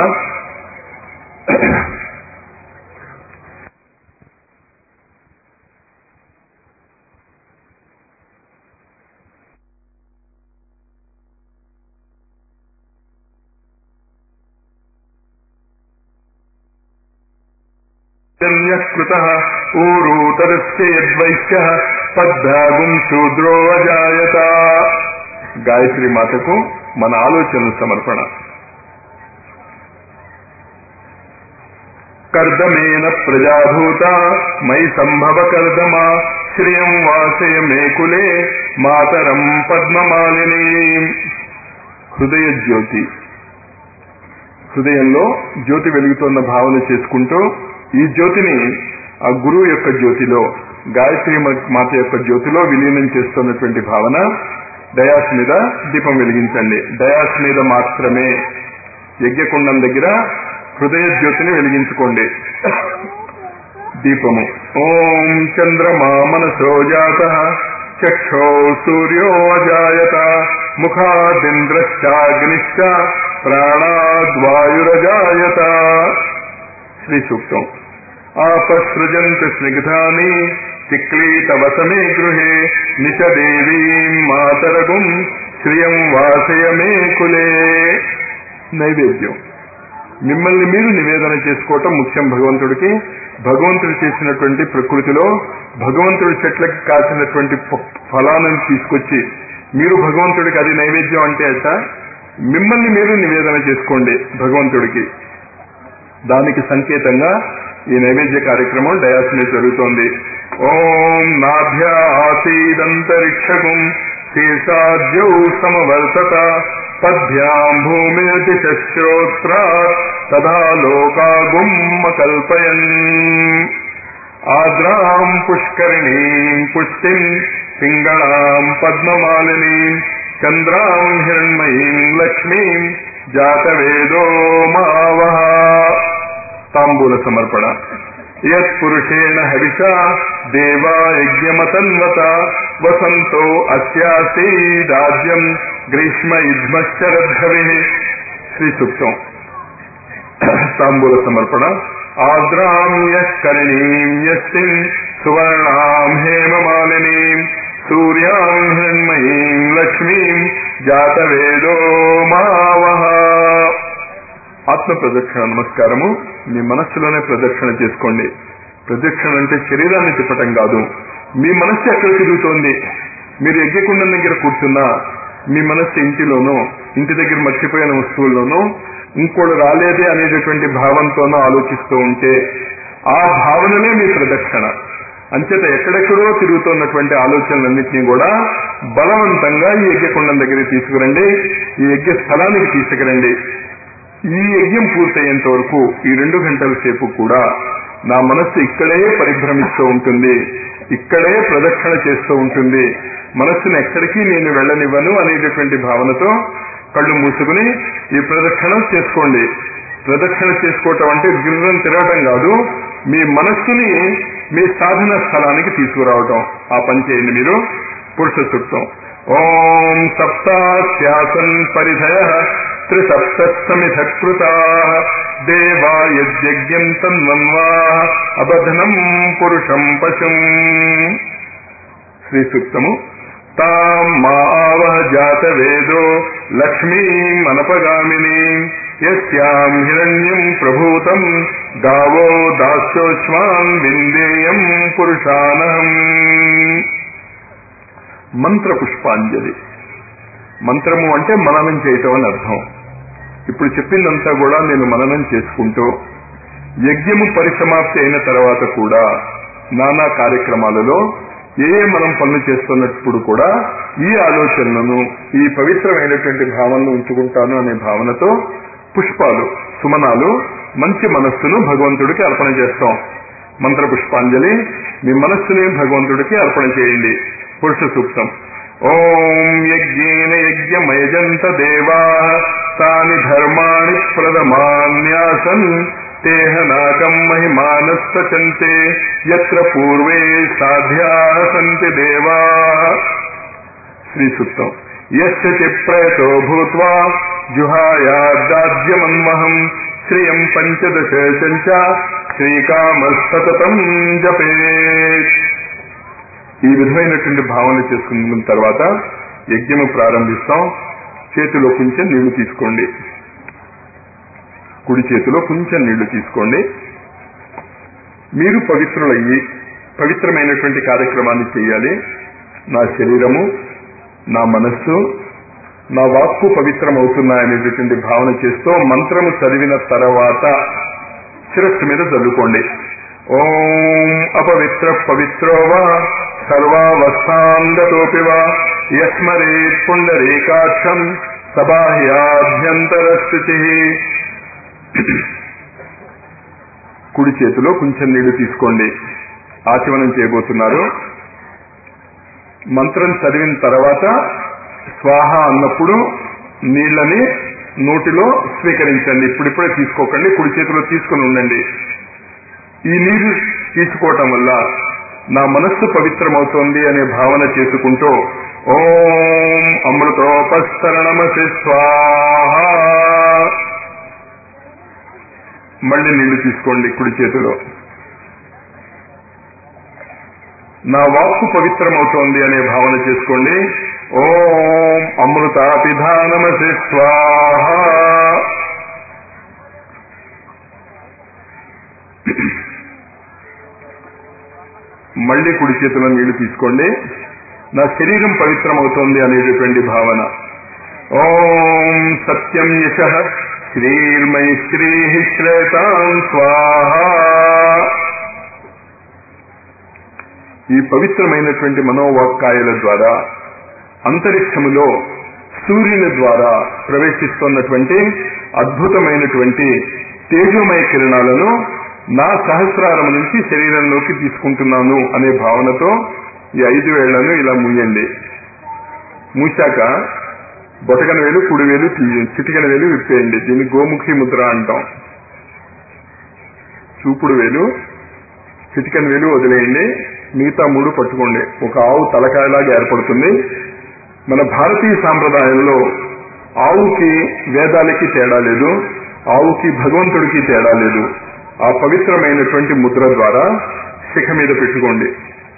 కృత ఊరూతరస్య యద్వైశ్య పద్భాగం శూద్రో అజాయత గాయత్రి మాతకు మన ఆలోచనల సమర్పణ కర్దమేన ప్రజాభూత మై సంభవ కర్దమా శ్రియం వాసయ మే కులే మాతరం పద్మమాలిని హృదయ జ్యోతి హృదయంలో జ్యోతి వెలుగుతున్న భావన చేసుకుంటూ ఈ జ్యోతిని ఆ గురువు యొక్క జ్యోతిలో గాయత్రి మాత యొక్క జ్యోతిలో విలీనం చేస్తున్నటువంటి భావన డయాస్ మీద దీపం వెలిగించండి డయాస్ మీద మాత్రమే యజ్ఞకుండం దగ్గర హృదయ జ్యోతిని వెలిగించుకోండి దీపము ఓం చంద్రమా మనసో జాత చక్షో సూర్యో అజాయత ముఖాదింద్రశ్చాగ్నిశ్చ ప్రాణాద్వాయురజాయత శ్రీ సూక్తం ఆపసృజంత స్నిగ్ధాని చిక్లీతవసమే గృహే నిచదేవీం మాతరగుం శ్రియం వాసయ మే కులే నైవేద్యం మిమ్మల్ని మీరు నివేదన చేసుకోవటం ముఖ్యం భగవంతుడికి భగవంతుడు చేసినటువంటి ప్రకృతిలో భగవంతుడి చెట్లకి కాసినటువంటి ఫలాలను తీసుకొచ్చి మీరు భగవంతుడికి అది నైవేద్యం అంటే అట మిమ్మల్ని మీరు నివేదన చేసుకోండి భగవంతుడికి దానికి సంకేతంగా ఈ నైవేద్య కార్యక్రమం డయాస్ మీద జరుగుతోంది ఓం నాభ్య ఆసీదంతరిక్షకం శేషాద్యౌ సమవర్తత పద్భ్యాం భూమిర్తి శ్రోత్రా తదా లోకాగుమ్మ కల్పయన్ ఆద్రాం పుష్కరిణీం పుష్టిం పింగళాం పద్మమాలినీం చంద్రాం హిరణ్మయీం లక్ష్మీం జాతవేదో మావహ తాంబూల సమర్పణ యత్పురుషేణ హవిషా దేవా యజ్ఞమతన్వత వసంతో అస్యాసీదాజ్యం గ్రీష్మ యుధ్మశ్చరద్ధవి శ్రీ సూక్తం తాంబూల సమర్పణ ఆద్రాం యకరణీం యస్సిం సువర్ణాం హేమమాలినీం సూర్యాం హిరణ్మయీం లక్ష్మీం జాతవేదో మావహ ఆత్మ ప్రదక్షిణ నమస్కారము మీ మనస్సులోనే ప్రదక్షిణ చేసుకోండి ప్రదక్షిణ అంటే శరీరాన్ని తిప్పటం కాదు మీ మనస్సు ఎక్కడ తిరుగుతోంది మీరు యజ్ఞకుండం దగ్గర కూర్చున్నా మీ మనస్సు ఇంటిలోనో ఇంటి దగ్గర మర్చిపోయిన వస్తువుల్లోనో ఇంకోటి రాలేదే అనేటటువంటి భావంతోనో ఆలోచిస్తూ ఉంటే ఆ భావననే మీ ప్రదక్షిణ అంచేత ఎక్కడెక్కడో తిరుగుతున్నటువంటి ఆలోచనలన్నింటినీ కూడా బలవంతంగా ఈ యజ్ఞకుండం దగ్గరికి తీసుకురండి ఈ యజ్ఞ స్థలానికి తీసుకురండి ఈ యజ్ఞం పూర్తయ్యేంత వరకు ఈ రెండు గంటల సేపు కూడా నా మనస్సు ఇక్కడే పరిభ్రమిస్తూ ఉంటుంది ఇక్కడే ప్రదక్షిణ చేస్తూ ఉంటుంది మనస్సును ఎక్కడికి నేను వెళ్ళనివ్వను అనేటటువంటి భావనతో కళ్ళు మూసుకుని ఈ ప్రదక్షిణ చేసుకోండి ప్రదక్షిణ చేసుకోవటం అంటే గిర్రం తిరగటం కాదు మీ మనస్సుని మీ సాధన స్థలానికి తీసుకురావటం ఆ పని చేయండి మీరు పురుష సూక్తం ఓం సప్తాస్యాసన్ పరిధయ త్రిసప్తమిధకృతా దేవా యజ్ఞం తన్వన్వా అబధనం పురుషం పశుం శ్రీ సూక్తము తాం మా ఆవహ జాత వేదో లక్ష్మీం అనపగామిని యస్యాం హిరణ్యం ప్రభూతం గావో దాస్యోచ్మాన్ విందేయం పురుషానహం మంత్ర పుష్పాంజలి మంత్రము అంటే మననం చేయటం అని అర్థం ఇప్పుడు చెప్పిందంతా కూడా నేను మననం చేసుకుంటూ యజ్ఞము పరిసమాప్తి అయిన తర్వాత కూడా నానా కార్యక్రమాలలో ఏ ఏ మనం పనులు చేస్తున్నప్పుడు కూడా ఈ ఆలోచనలను ఈ పవిత్రమైనటువంటి భావనను ఉంచుకుంటాను అనే భావనతో పుష్పాలు సుమనాలు మంచి మనస్సును భగవంతుడికి అర్పణ చేస్తాం మంత్ర పుష్పాంజలి మీ మనస్సుని భగవంతుడికి అర్పణ చేయండి పురుష సూక్తం ఓం యజ్ఞేన యజ్ఞమయజంత దేవా తాని ధర్మాణి ప్రథమాన్యాసన్ తేహనాకం మహిమానస్తచంతే యత్ర పూర్వే సాధ్యా సంతి దేవా శ్రీ సూక్తం యస్య చిప్రయతో భూత్వా జుహాయాదాద్యమన్మహం శ్రియం పంచదశ చంచ శ్రీకామ సతతం జపేత్ ఈ విధమైనటువంటి భావన చేసుకున్న తర్వాత యజ్ఞము ప్రారంభిస్తాం చేతిలో కొంచెం నీళ్లు తీసుకోండి కుడి చేతిలో కొంచెం నీళ్లు తీసుకోండి మీరు పవిత్రులయ్యి పవిత్రమైనటువంటి కార్యక్రమాన్ని చేయాలి నా శరీరము నా మనస్సు నా వాక్కు పవిత్రమవుతున్నాయనేటటువంటి భావన చేస్తూ మంత్రము చదివిన తర్వాత శిరస్సు మీద చదువుకోండి ఓం అపవిత్ర పవిత్రో వా సర్వావస్థాంగతోపి వా యస్మరేత్ పుండరీకాక్షం సబాహ్యాభ్యంతర స్థితి కుడి చేతిలో కొంచెం నీళ్లు తీసుకోండి ఆచమనం చేయబోతున్నారు మంత్రం చదివిన తర్వాత స్వాహ అన్నప్పుడు నీళ్లని నోటిలో స్వీకరించండి ఇప్పుడిప్పుడే తీసుకోకండి కుడి చేతిలో తీసుకుని ఉండండి ఈ నీరు తీసుకోవటం వల్ల నా మనస్సు పవిత్రమవుతోంది అనే భావన చేసుకుంటూ ఓం అమృతోపస్తరణమసి స్వాహ మళ్ళీ నీళ్లు తీసుకోండి కుడి చేతిలో నా వాక్కు పవిత్రమవుతోంది అనే భావన చేసుకోండి ఓం అమృతాపిధానమసి స్వాహ మళ్ళీ కుడి చేతిలో నీళ్లు తీసుకోండి నా శరీరం పవిత్రమవుతోంది అనేటటువంటి భావన ఓం సత్యం యశ శ్రీర్మై శ్రీ శ్రేతాం స్వాహ ఈ పవిత్రమైనటువంటి మనోవాక్కాయల ద్వారా అంతరిక్షములో సూర్యుని ద్వారా ప్రవేశిస్తున్నటువంటి అద్భుతమైనటువంటి తేజోమయ కిరణాలను నా సహస్రారం నుంచి శరీరంలోకి తీసుకుంటున్నాను అనే భావనతో ఈ ఐదు వేళ్లను ఇలా మూయండి మూశాక బొటకన వేలు కుడి వేలు చిటికన వేలు విప్పేయండి దీన్ని గోముఖి ముద్ర అంటాం చూపుడు వేలు చిటికన వేలు వదిలేయండి మిగతా మూడు పట్టుకోండి ఒక ఆవు తలకాయలాగా ఏర్పడుతుంది మన భారతీయ సాంప్రదాయంలో ఆవుకి వేదాలకి తేడా లేదు ఆవుకి భగవంతుడికి తేడా లేదు ఆ పవిత్రమైనటువంటి ముద్ర ద్వారా శిఖ మీద పెట్టుకోండి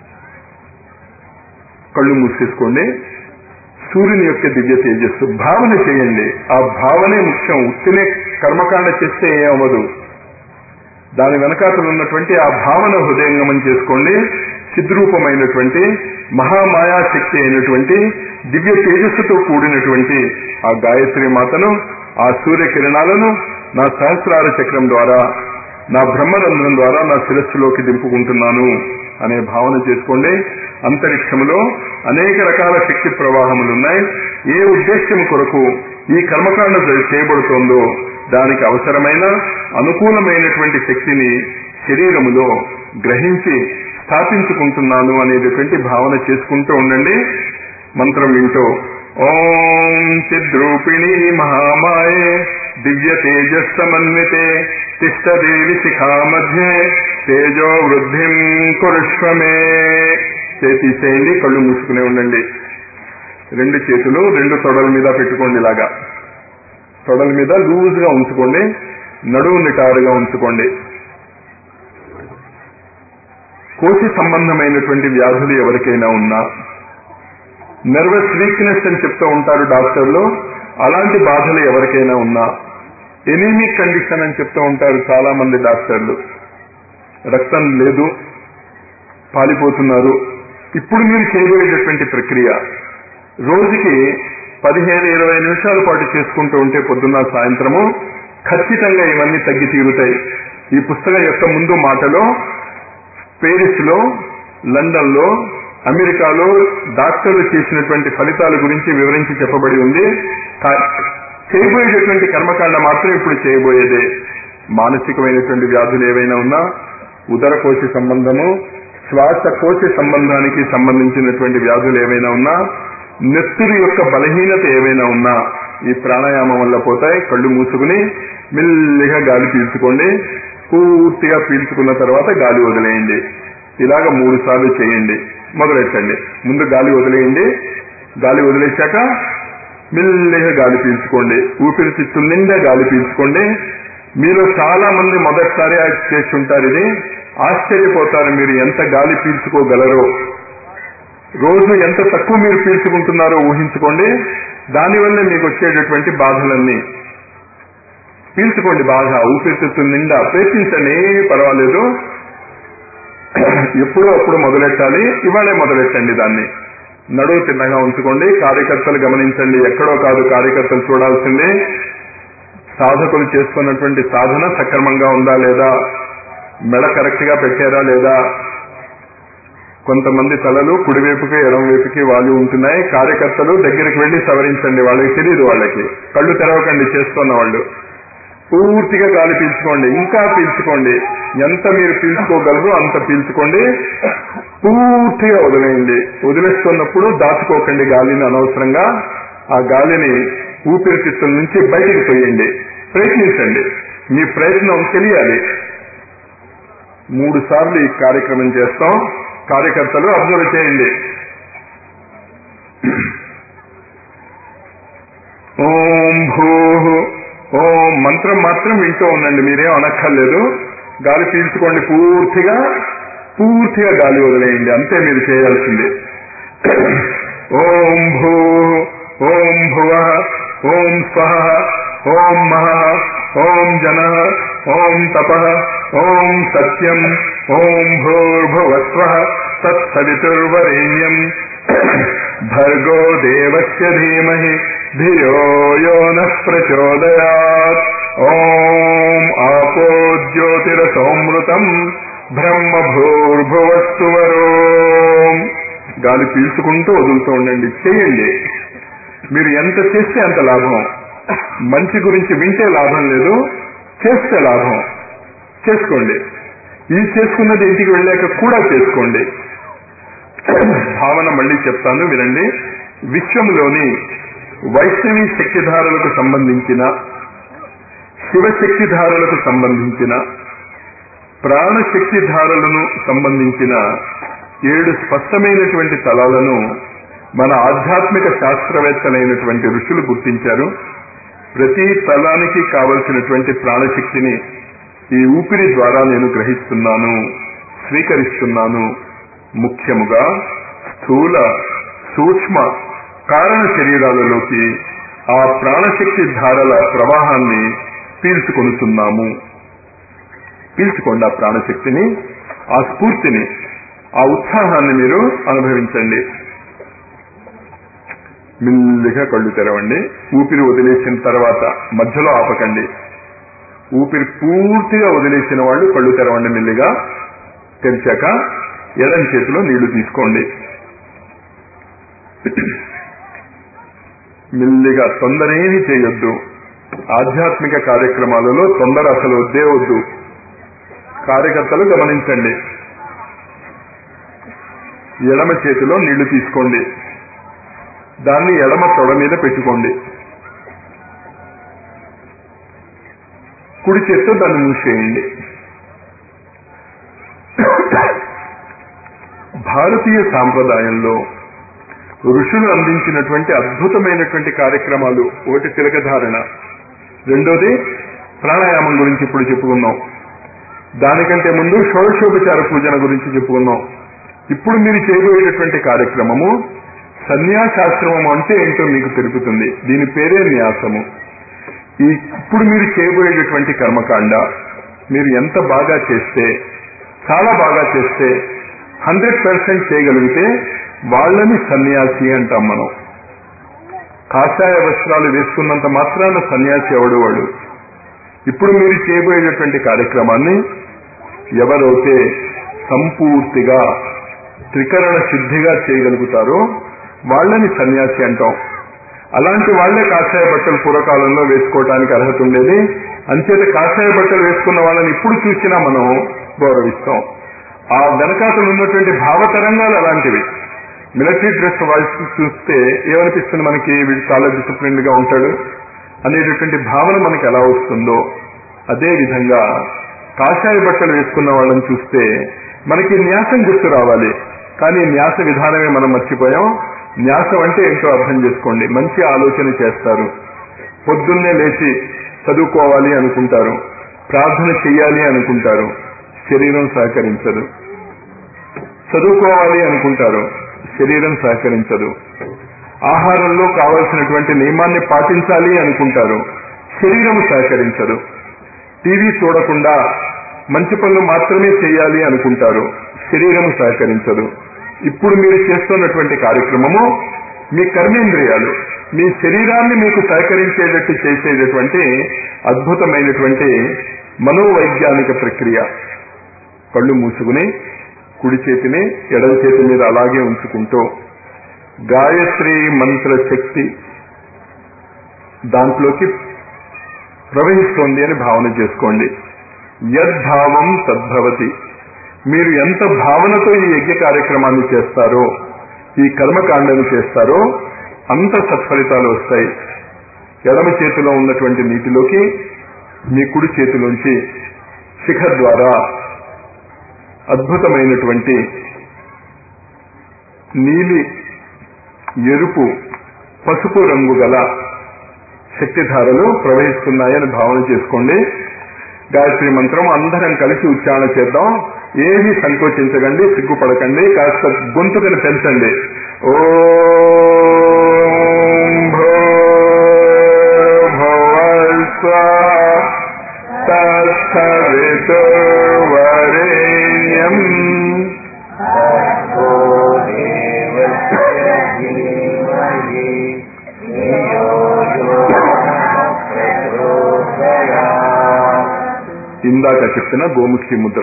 కళ్ళు మూసేసుకోండి సూర్యుని యొక్క దివ్య తేజస్సు భావన చేయండి ఆ భావనే ముఖ్యం ఉత్తినే కర్మకాండ చేస్తే ఏమవ్వదు దాని వెనకాతలు ఉన్నటువంటి ఆ భావన హృదయంగమం చేసుకోండి చిద్రూపమైనటువంటి మహామాయా శక్తి అయినటువంటి దివ్య తేజస్సుతో కూడినటువంటి ఆ గాయత్రి మాతను ఆ సూర్య కిరణాలను నా సహస్రార చక్రం ద్వారా నా బ్రహ్మరంధ్రం ద్వారా నా శిరస్సులోకి దింపుకుంటున్నాను అనే భావన చేసుకోండి అంతరిక్షంలో అనేక రకాల శక్తి ప్రవాహములు ఉన్నాయి ఏ ఉద్దేశ్యం కొరకు ఈ కర్మకాండ చేయబడుతోందో దానికి అవసరమైన అనుకూలమైనటువంటి శక్తిని శరీరములో గ్రహించి స్థాపించుకుంటున్నాను అనేటటువంటి భావన చేసుకుంటూ ఉండండి మంత్రం వింటూ ఓం చిద్రూపిణి మహామాయే దివ్య తేజస్సమన్వితే తిష్టదేవి శిఖా మధ్యే తేజో వృద్ధిం కురుష్వమే చేసేయండి కళ్ళు మూసుకునే ఉండండి రెండు చేతులు రెండు తొడల మీద పెట్టుకోండి ఇలాగా తొడల మీద లూజ్ గా ఉంచుకోండి నడువు నిటారుగా ఉంచుకోండి కోసి సంబంధమైనటువంటి వ్యాధులు ఎవరికైనా ఉన్నా నర్వస్ వీక్నెస్ అని చెప్తూ ఉంటారు డాక్టర్లు అలాంటి బాధలు ఎవరికైనా ఉన్నా ఎనీమిక్ కండిషన్ అని చెప్తూ ఉంటారు చాలా మంది డాక్టర్లు రక్తం లేదు పాలిపోతున్నారు ఇప్పుడు మీరు చేయబోయేటటువంటి ప్రక్రియ రోజుకి పదిహేను ఇరవై నిమిషాల పాటు చేసుకుంటూ ఉంటే పొద్దున్న సాయంత్రము ఖచ్చితంగా ఇవన్నీ తగ్గి తీరుతాయి ఈ పుస్తకం యొక్క ముందు మాటలో పేరిస్ లో లండన్ లో అమెరికాలో డాక్టర్లు చేసినటువంటి ఫలితాల గురించి వివరించి చెప్పబడి ఉంది చేయబోయేటటువంటి కర్మకాండ మాత్రం ఇప్పుడు చేయబోయేదే మానసికమైనటువంటి వ్యాధులు ఏవైనా ఉన్నా ఉదరకోశ సంబంధము శ్వాసకోశ సంబంధానికి సంబంధించినటువంటి వ్యాధులు ఏవైనా ఉన్నా నెత్తురు యొక్క బలహీనత ఏవైనా ఉన్నా ఈ ప్రాణాయామం వల్ల పోతాయి కళ్ళు మూసుకుని మెల్లిగా గాలి పీల్చుకోండి పూర్తిగా పీల్చుకున్న తర్వాత గాలి వదిలేయండి ఇలాగ మూడు సార్లు చేయండి మొదలెట్టండి ముందు గాలి వదిలేయండి గాలి వదిలేశాక మెల్లిగా గాలి పీల్చుకోండి ఊపిరితిత్తు నిండా గాలి పీల్చుకోండి మీలో చాలా మంది మొదటిసారి చేస్తుంటారు ఇది ఆశ్చర్యపోతారు మీరు ఎంత గాలి పీల్చుకోగలరో రోజు ఎంత తక్కువ మీరు పీల్చుకుంటున్నారో ఊహించుకోండి దానివల్ల మీకు వచ్చేటటువంటి బాధలన్నీ పీల్చుకోండి బాగా ఊపిరితిత్తు నిండా ప్రయత్నించండి ఏమీ పర్వాలేదు ఎప్పుడో అప్పుడు మొదలెట్టాలి ఇవాళే మొదలెట్టండి దాన్ని నడువు తిన్నగా ఉంచుకోండి కార్యకర్తలు గమనించండి ఎక్కడో కాదు కార్యకర్తలు చూడాల్సిందే సాధకులు చేసుకున్నటువంటి సాధన సక్రమంగా ఉందా లేదా మెడ కరెక్ట్ గా పెట్టారా లేదా కొంతమంది తలలు కుడివైపుకి ఎడమవైపుకి వాళ్ళు ఉంటున్నాయి కార్యకర్తలు దగ్గరికి వెళ్లి సవరించండి వాళ్ళకి తెలియదు వాళ్ళకి కళ్ళు తెరవకండి చేస్తున్న వాళ్ళు పూర్తిగా గాలి పీల్చుకోండి ఇంకా పీల్చుకోండి ఎంత మీరు పీల్చుకోగలరో అంత పీల్చుకోండి పూర్తిగా వదిలేయండి వదిలేస్తున్నప్పుడు దాచుకోకండి గాలిని అనవసరంగా ఆ గాలిని ఊపిరితిత్తుల నుంచి బయటికి పోయండి ప్రయత్నించండి మీ ప్రయత్నం తెలియాలి మూడు సార్లు ఈ కార్యక్రమం చేస్తాం కార్యకర్తలు అబ్జర్వ్ చేయండి ఓం భూ ఓం మంత్రం మాత్రం వింటూ ఉండండి మీరేం అనక్కర్లేదు గాలి పీల్చుకోండి పూర్తిగా పూర్తిగా గాలి వదిలేయండి అంతే మీరు చేయాల్సింది ఓం భూ ఓం భువ ఓం స్వహ ఓం మహ ఓం జన ఓం తప ఓం సత్యం ఓం భూర్భువస్వ తత్సవితుర్వరేణ్యం భర్గో దేవస్య ధీమహి ధియో యో న ప్రచోదయాత్ ఓం ఆపో జ్యోతిరసోమృతం బ్రహ్మ భూర్భువస్సు వరోం గాలి పీల్చుకుంటూ వదులుతూ ఉండండి చేయండి మీరు ఎంత చేస్తే అంత లాభం మంచి గురించి వింటే లాభం లేదు చేస్తే లాభం చేసుకోండి ఈ చేసుకున్నది ఇంటికి వెళ్ళాక కూడా చేసుకోండి భావన మళ్ళీ చెప్తాను వినండి విశ్వంలోని వైష్ణవి శక్తిధారలకు సంబంధించిన శివశక్తిధారలకు సంబంధించిన ప్రాణశక్తిధారలను సంబంధించిన ఏడు స్పష్టమైనటువంటి తలాలను మన ఆధ్యాత్మిక శాస్త్రవేత్తలైనటువంటి ఋషులు గుర్తించారు ప్రతి తలానికి కావలసినటువంటి ప్రాణశక్తిని ఈ ఊపిరి ద్వారా నేను గ్రహిస్తున్నాను స్వీకరిస్తున్నాను ముఖ్యముగా స్థూల సూక్ష్మ కారణ శరీరాలలోకి ఆ ప్రాణశక్తి ధారల ప్రవాహాన్ని పీల్చుకొనుతున్నాము పీల్చుకోండి ఆ ప్రాణశక్తిని ఆ స్ఫూర్తిని ఆ ఉత్సాహాన్ని మీరు అనుభవించండి మెల్లిగా కళ్ళు తెరవండి ఊపిరి వదిలేసిన తర్వాత మధ్యలో ఆపకండి ఊపిరి పూర్తిగా వదిలేసిన వాళ్ళు కళ్ళు తెరవండి మెల్లిగా తెరిచాక ఎడం చేతిలో నీళ్లు తీసుకోండి మెల్లిగా తొందరేమీ చేయొద్దు ఆధ్యాత్మిక కార్యక్రమాలలో తొందర అసలు వద్దే వద్దు కార్యకర్తలు గమనించండి ఎడమ చేతిలో నీళ్లు తీసుకోండి దాన్ని ఎడమ తొడ మీద పెట్టుకోండి కుడి చేత్తో దాన్ని మూసేయండి భారతీయ సాంప్రదాయంలో ఋషులు అందించినటువంటి అద్భుతమైనటువంటి కార్యక్రమాలు ఒకటి తిలకధారణ రెండోది ప్రాణాయామం గురించి ఇప్పుడు చెప్పుకున్నాం దానికంటే ముందు షోడశోపచార పూజన గురించి చెప్పుకున్నాం ఇప్పుడు మీరు చేయబోయేటటువంటి కార్యక్రమము సన్యాసాశ్రమం అంటే ఏంటో మీకు తెలుపుతుంది దీని పేరే న్యాసము ఈ ఇప్పుడు మీరు చేయబోయేటటువంటి కర్మకాండ మీరు ఎంత బాగా చేస్తే చాలా బాగా చేస్తే హండ్రెడ్ పర్సెంట్ చేయగలిగితే వాళ్ళని సన్యాసి అంటాం మనం కాషాయ వస్త్రాలు వేసుకున్నంత మాత్రాన సన్యాసి ఎవడు వాడు ఇప్పుడు మీరు చేయబోయేటటువంటి కార్యక్రమాన్ని ఎవరైతే సంపూర్తిగా త్రికరణ సిద్ధిగా చేయగలుగుతారో వాళ్ళని సన్యాసి అంటాం అలాంటి వాళ్లే కాషాయ బట్టలు పూర్వకాలంలో వేసుకోవడానికి అర్హత ఉండేది అంచేత కాషాయ బట్టలు వేసుకున్న వాళ్ళని ఇప్పుడు చూసినా మనం గౌరవిస్తాం ఆ వెనకాతలు ఉన్నటువంటి భావతరంగాలు అలాంటివి మిలిటరీ డ్రెస్ వాయిస్ చూస్తే ఏమనిపిస్తుంది మనకి వీడు చాలా డిసిప్లిన్డ్ గా ఉంటాడు అనేటటువంటి భావన మనకి ఎలా వస్తుందో అదే విధంగా కాషాయ బట్టలు వేసుకున్న వాళ్ళని చూస్తే మనకి న్యాసం గుర్తు రావాలి కానీ న్యాస విధానమే మనం మర్చిపోయాం న్యాసం అంటే ఏంటో అర్థం చేసుకోండి మంచి ఆలోచన చేస్తారు పొద్దున్నే లేచి చదువుకోవాలి అనుకుంటారు ప్రార్థన చెయ్యాలి అనుకుంటారు శరీరం సహకరించదు చదువుకోవాలి అనుకుంటారు శరీరం సహకరించదు ఆహారంలో కావలసినటువంటి నియమాన్ని పాటించాలి అనుకుంటారు శరీరం సహకరించదు టీవీ చూడకుండా మంచి పనులు మాత్రమే చేయాలి అనుకుంటారు శరీరం సహకరించదు ఇప్పుడు మీరు చేస్తున్నటువంటి కార్యక్రమము మీ కర్మేంద్రియాలు మీ శరీరాన్ని మీకు సహకరించేటట్టు చేసేటటువంటి అద్భుతమైనటువంటి మనోవైజ్ఞానిక ప్రక్రియ కళ్ళు మూసుకుని కుడి చేతిని ఎడమ చేతి మీద అలాగే ఉంచుకుంటూ గాయత్రి మంత్ర శక్తి దాంట్లోకి ప్రవహిస్తోంది అని భావన చేసుకోండి యద్భావం తద్భవతి మీరు ఎంత భావనతో ఈ యజ్ఞ కార్యక్రమాన్ని చేస్తారో ఈ కర్మకాండను చేస్తారో అంత సత్ఫలితాలు వస్తాయి ఎడమ చేతిలో ఉన్నటువంటి నీటిలోకి మీ కుడి చేతిలోంచి శిఖ ద్వారా అద్భుతమైనటువంటి నీలి ఎరుపు పసుపు రంగు గల శక్తిధారలు ప్రవహిస్తున్నాయని భావన చేసుకోండి గాయత్రి మంత్రం అందరం కలిసి ఉచ్చారణ చేద్దాం ఏమీ సంకోచించకండి సిగ్గుపడకండి కాస్త గొంతుకని పెంచండి ఓం తత్సవితుర్వరేణ్యం ఇందాక చెప్పిన గోముఖి ముద్ర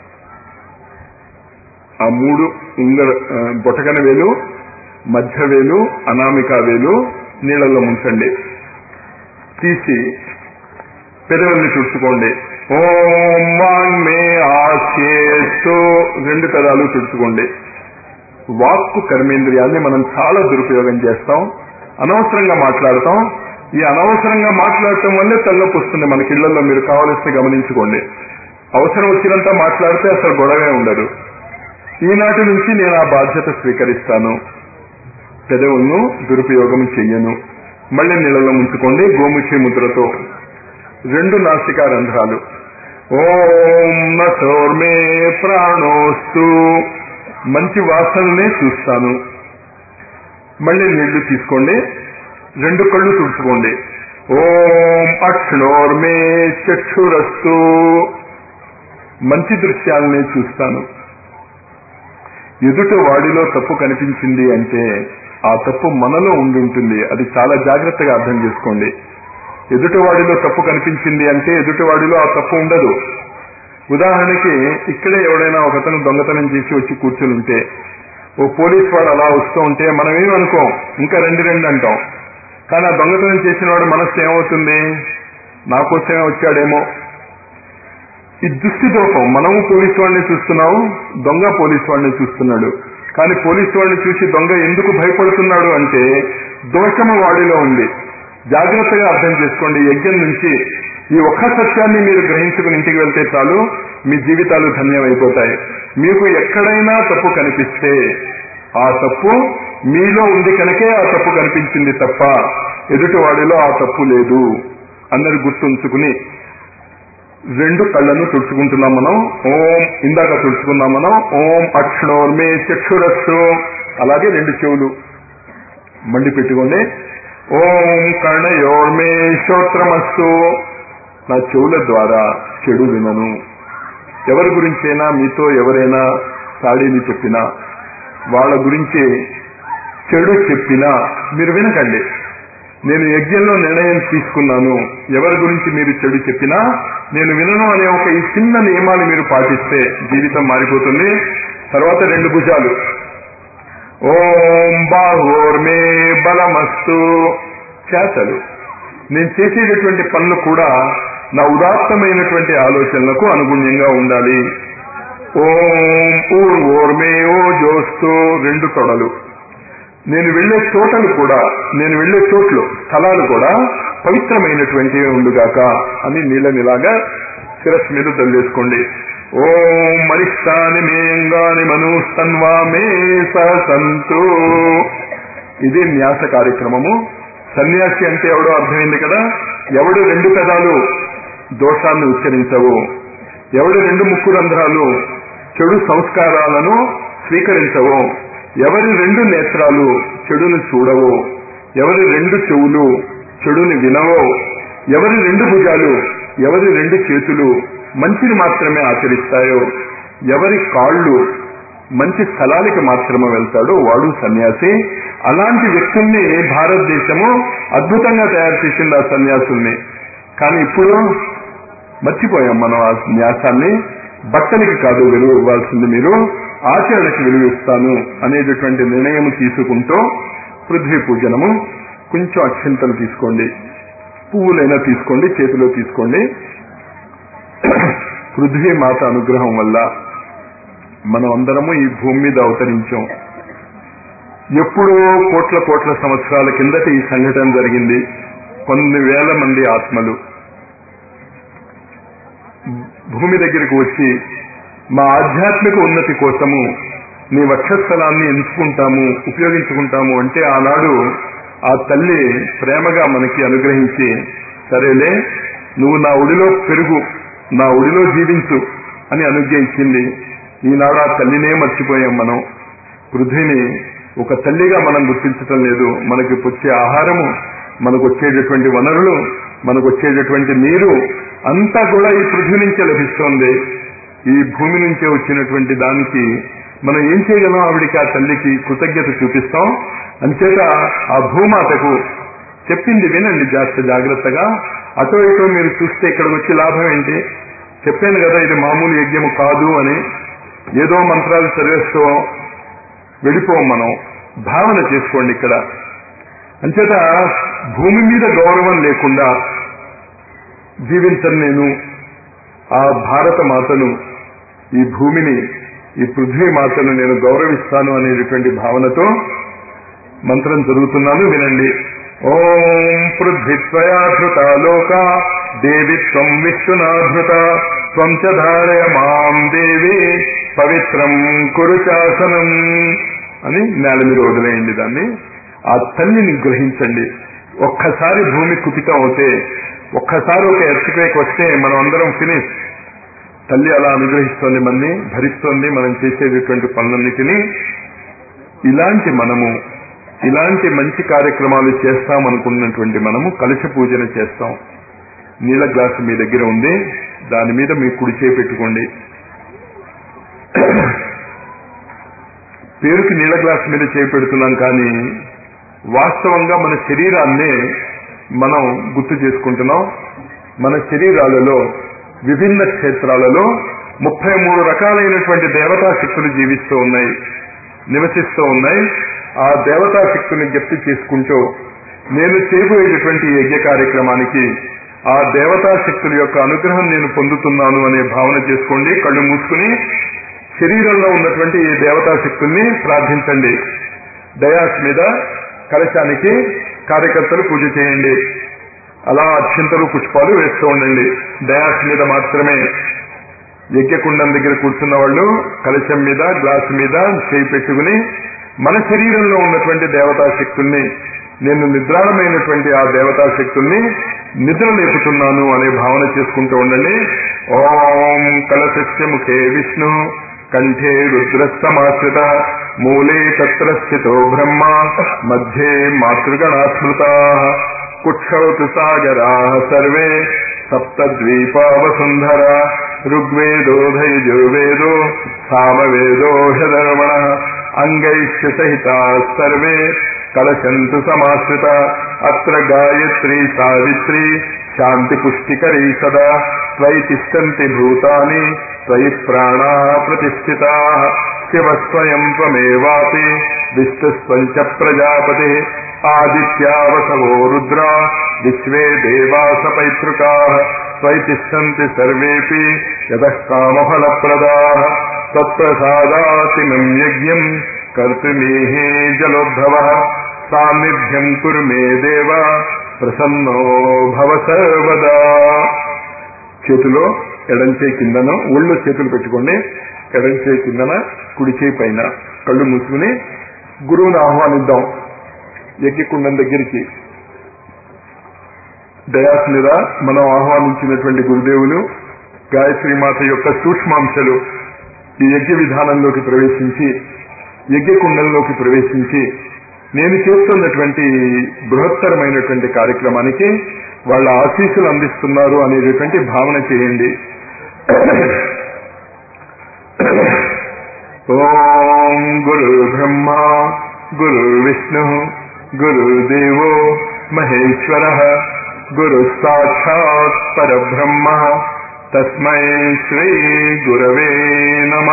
ఆ మూడు ఉంగర ఆ, బొటకన వేలు మధ్య వేలు అనామిక వేలు నీళ్ళల్లో ముంచండి తీసి పెదవుల్ని తుడుచుకోండి ఓం వాంగ్ మే ఆశేస్తూ రెండు పెదాలు తుడుచుకోండి వాక్కు కర్మేంద్రియాన్ని మనం చాలా దురుపయోగం చేస్తాం అనవసరంగా మాట్లాడతాం ఈ అనవసరంగా మాట్లాడటం వల్లే తలనొప్పి వస్తుంది మనకి ఇళ్లలో మీరు కావలసి గమనించుకోండి అవసరం వచ్చినంత మాట్లాడితే అసలు గొడవే ఉండదు ఈనాటి నుంచి నేను ఆ బాధ్యత స్వీకరిస్తాను పెదవులను దురుపయోగం చెయ్యను మళ్ళీ నీళ్ళలో ముంచుకోండి గోముఖి ముద్రతో రెండు నాసికా రంధ్రాలు ఓం నోర్మే ప్రాణోస్తు మంచి వాసననే చూస్తాను మళ్ళీ నీళ్లు తీసుకోండి రెండు కళ్ళు తుడుచుకోండి ఓం అక్షణోర్మే చక్షురస్తు మంచి దృశ్యాలనే చూస్తాను ఎదుట వాడిలో తప్పు కనిపించింది అంటే ఆ తప్పు మనలో ఉండి ఉంటుంది అది చాలా జాగ్రత్తగా అర్థం చేసుకోండి ఎదుటివాడిలో తప్పు కనిపించింది అంటే ఎదుటివాడిలో ఆ తప్పు ఉండదు ఉదాహరణకి ఇక్కడే ఎవడైనా ఒకతను దొంగతనం చేసి వచ్చి కూర్చుని ఉంటే ఓ పోలీస్ వాడు అలా వస్తూ ఉంటే మనం ఏమనుకోం ఇంకా రెండు రెండు అంటాం కానీ ఆ దొంగతనం చేసిన వాడు మనస్సు ఏమవుతుంది నా కోసమే వచ్చాడేమో ఈ దృష్టి దోషం మనము పోలీసు వాడిని చూస్తున్నాము దొంగ పోలీసు వాడిని చూస్తున్నాడు కానీ పోలీసు వాడిని చూసి దొంగ ఎందుకు భయపడుతున్నాడు అంటే దోషము వాడిలో ఉంది జాగ్రత్తగా అర్థం చేసుకోండి యజ్ఞం నుంచి ఈ ఒక్క సత్యాన్ని మీరు గ్రహించుకుని ఇంటికి వెళ్తే చాలు మీ జీవితాలు ధన్యమైపోతాయి మీకు ఎక్కడైనా తప్పు కనిపిస్తే ఆ తప్పు మీలో ఉంది కనుకే ఆ తప్పు కనిపించింది తప్ప ఎదుటివాడిలో ఆ తప్పు లేదు అన్నది గుర్తుంచుకుని రెండు కళ్ళను తుడుచుకుంటున్నాం మనం ఓం ఇందాక తుడుచుకున్నాం మనం ఓం అక్షణోర్మే చక్షురస్సు అలాగే రెండు చెవులు మండి పెట్టుకోండి ఓం కర్ణయోర్మే శ్రోత్రమస్సు నా చెవుల ద్వారా చెడు వినను ఎవరి గురించైనా మీతో ఎవరైనా సాడీని చెప్పినా వాళ్ళ గురించి చెడు చెప్పినా మీరు వినకండి నేను యజ్ఞంలో నిర్ణయం తీసుకున్నాను ఎవరి గురించి మీరు చెడు చెప్పినా నేను వినను అనే ఒక ఈ చిన్న నియమాలు మీరు పాటిస్తే జీవితం మారిపోతుంది తర్వాత రెండు భుజాలు ఓం బాహోర్మే బలమస్తు చేతలు నేను చేసేటటువంటి పనులు కూడా నా ఉదాత్తమైనటువంటి ఆలోచనలకు అనుగుణ్యంగా ఉండాలి ఓం ఊర్వోర్మే ఓ జోస్తు రెండు తొడలు నేను వెళ్లే చోటలు కూడా నేను వెళ్లే చోట్లు స్థలాలు కూడా పవిత్రమైనటువంటి ఉండుగాక అని నీళ్ళనిలాగా శిరస్సు మీద తల్లేసుకోండి ఓం మరిష్టాని మేంగాని మనుస్తన్వా మే సంతు ఇది న్యాస కార్యక్రమము సన్యాసి అంటే ఎవడో అర్థమైంది కదా ఎవడు రెండు పెదాలు దోషాన్ని ఉచ్చరించవు ఎవడు రెండు ముక్కు రంధ్రాలు చెడు సంస్కారాలను స్వీకరించవు ఎవరి రెండు నేత్రాలు చెడును చూడవో ఎవరి రెండు చెవులు చెడుని వినవో ఎవరి రెండు భుజాలు ఎవరి రెండు చేతులు మంచిని మాత్రమే ఆచరిస్తాయో ఎవరి కాళ్ళు మంచి స్థలానికి మాత్రమే వెళ్తాడో వాడు సన్యాసి అలాంటి వ్యక్తుల్ని భారతదేశము అద్భుతంగా తయారు చేసింది ఆ సన్యాసుల్ని కానీ ఇప్పుడు మర్చిపోయాం మనం ఆ న్యాసాన్ని బట్టలకి కాదు విలువ ఇవ్వాల్సింది మీరు ఆచరణకి విలువ ఇస్తాను అనేటటువంటి నిర్ణయం తీసుకుంటూ పృథ్వీ పూజనము కొంచెం అక్షింతలు తీసుకోండి పువ్వులైనా తీసుకోండి చేతిలో తీసుకోండి పృథ్వీ మాత అనుగ్రహం వల్ల మనం అందరము ఈ భూమి మీద అవతరించాం ఎప్పుడో కోట్ల కోట్ల సంవత్సరాల కిందట ఈ సంఘటన జరిగింది కొన్ని వేల మంది ఆత్మలు భూమి దగ్గరికి వచ్చి మా ఆధ్యాత్మిక ఉన్నతి కోసము నీ వక్షస్థలాన్ని ఎంచుకుంటాము ఉపయోగించుకుంటాము అంటే ఆనాడు ఆ తల్లి ప్రేమగా మనకి అనుగ్రహించి సరేలే నువ్వు నా ఒడిలో పెరుగు నా ఒడిలో జీవించు అని అనుజ్ఞ ఇచ్చింది ఈనాడు ఆ తల్లినే మర్చిపోయాం మనం పృథ్వీని ఒక తల్లిగా మనం గుర్తించటం లేదు మనకి వచ్చే ఆహారము మనకు వచ్చేటటువంటి వనరులు మనకు వచ్చేటటువంటి నీరు అంతా కూడా ఈ పృథ్వీ నుంచే లభిస్తోంది ఈ భూమి నుంచే వచ్చినటువంటి దానికి మనం ఏం చేయగలం ఆవిడికి ఆ తల్లికి కృతజ్ఞత చూపిస్తాం అంచేత ఆ భూమాతకు చెప్పింది వినండి జాస్తి జాగ్రత్తగా అటో ఇటో మీరు చూస్తే ఇక్కడికి వచ్చి లాభం ఏంటి చెప్పాను కదా ఇది మామూలు యజ్ఞము కాదు అని ఏదో మంత్రాలు చదివేస్తూ వెళ్ళిపోం మనం భావన చేసుకోండి ఇక్కడ అంచేత భూమి మీద గౌరవం లేకుండా జీవించను నేను ఆ భారత మాతను ఈ భూమిని ఈ పృథ్వీ మాతను నేను గౌరవిస్తాను అనేటటువంటి భావనతో మంత్రం చదువుతున్నాను వినండి ఓం పృథ్వీత్వయా ధృత లోక దేవి త్వం విష్ణునాధృత త్వం చ ధారయ మాం దేవి పవిత్రం కురుచాసనం అని నేల మీద వదిలేయండి దాన్ని ఆ తల్లిని గ్రహించండి ఒక్కసారి భూమి కుపితం అవుతే ఒక్కసారి ఒక ఎర్త్క్వేక్ వస్తే మనం అందరం ఫినిష్ తల్లి అలా అనుగ్రహిస్తోంది మనని భరిస్తోంది మనం చేసేటటువంటి పనులన్నిటినీ ఇలాంటి మనము ఇలాంటి మంచి కార్యక్రమాలు చేస్తాం అనుకున్నటువంటి మనము కలశ పూజన చేస్తాం నీళ్ళ గ్లాసు మీ దగ్గర ఉంది దాని మీద మీ కుడి చేయి పెట్టుకోండి పేరుకి నీళ్ళ గ్లాసు మీద చేయి పెడుతున్నాం కానీ వాస్తవంగా మన శరీరాన్నే మనం గుర్తు చేసుకుంటున్నాం మన శరీరాలలో విభిన్న క్షేత్రాలలో ముప్పై మూడు రకాలైనటువంటి దేవతా శక్తులు జీవిస్తూ ఉన్నాయి నివసిస్తూ ఉన్నాయి ఆ దేవతా శక్తుని జప్తి చేసుకుంటూ నేను చేయబోయేటటువంటి యజ్ఞ కార్యక్రమానికి ఆ దేవతా శక్తుల యొక్క అనుగ్రహం నేను పొందుతున్నాను అనే భావన చేసుకోండి కళ్ళు మూసుకుని శరీరంలో ఉన్నటువంటి ఈ దేవతా శక్తుల్ని ప్రార్థించండి డయాస్ మీద కలశానికి కార్యకర్తలు పూజ చేయండి అలా అత్యంతలు పుష్పాలు వేస్తూ ఉండండి డయాస్ మీద మాత్రమే యజ్ఞకుండం దగ్గర కూర్చున్న వాళ్ళు కలశం మీద గ్లాస్ మీద చేయి పెట్టుకుని మన శరీరంలో ఉన్నటువంటి దేవతా శక్తుల్ని నేను నిద్రాణమైనటువంటి ఆ దేవతా శక్తుల్ని నిద్ర లేపుతున్నాను అనే భావన చేసుకుంటూ ఉండండి ఓం కలశస్య ముఖే విష్ణు కంఠే రుద్రస్తమాశ్రిత మూలే తత్ర స్థితో బ్రహ్మ మధ్యే మాతృగణాస్మృత కుక్షౌతు సాగరా సర్వే సప్తద్వీపావసుంధర ఋగ్వేదోధయజుర్వేదో సామవేదో హ్యధర్మణ అంగైశ్చ సహితా సర్వే కలశంతు సమాశ్రిత అత్ర గాయత్రీ సావిత్రి శాంతి పుష్టికరీ సదా త్వయి తిష్టంతి భూతాని త్వయి ప్రాణా ప్రతిష్ఠితా శివస్వయం త్వమేవాపి విష్ణుస్వంచ ప్రజాపతి ఆదిత్యావసవో రుద్రా విశ్వే దేవాస పైతృకా త్వయి తిష్టంతి సర్వేపి యతః కామఫలప్రదా తత్ప్రసాదాతినం యజ్ఞం కర్తుమేహే జలోద్భవ సాన్నిధ్యం కురు మే దేవ ప్రసన్నో భవ సర్వదా చేతిలో ఎడంచే కిందన ఒళ్ళో చేతులు పెట్టుకోండి ఎడంచే కిందన కుడి చేయి పైన కళ్ళు మూసుకుని గురువుని ఆహ్వానిద్దాం యజ్ఞకుండం దగ్గరికి డయాస్ మీద మనం ఆహ్వానించినటువంటి గురుదేవులు గాయత్రి మాత యొక్క సూక్ష్మాంశలు ఈ యజ్ఞ విధానంలోకి ప్రవేశించి యజ్ఞకుండంలోకి ప్రవేశించి నేను చేస్తున్నటువంటి బృహత్తరమైనటువంటి కార్యక్రమానికి వాళ్ళ ఆశీస్సులు అందిస్తున్నారు అనేటటువంటి భావన చేయండి ఓం గురు బ్రహ్మ గురు విష్ణు గురుదేవో మహేశ్వర గురు సాక్షాత్ పరబ్రహ్మ తస్మై శ్రీ గురవే నమ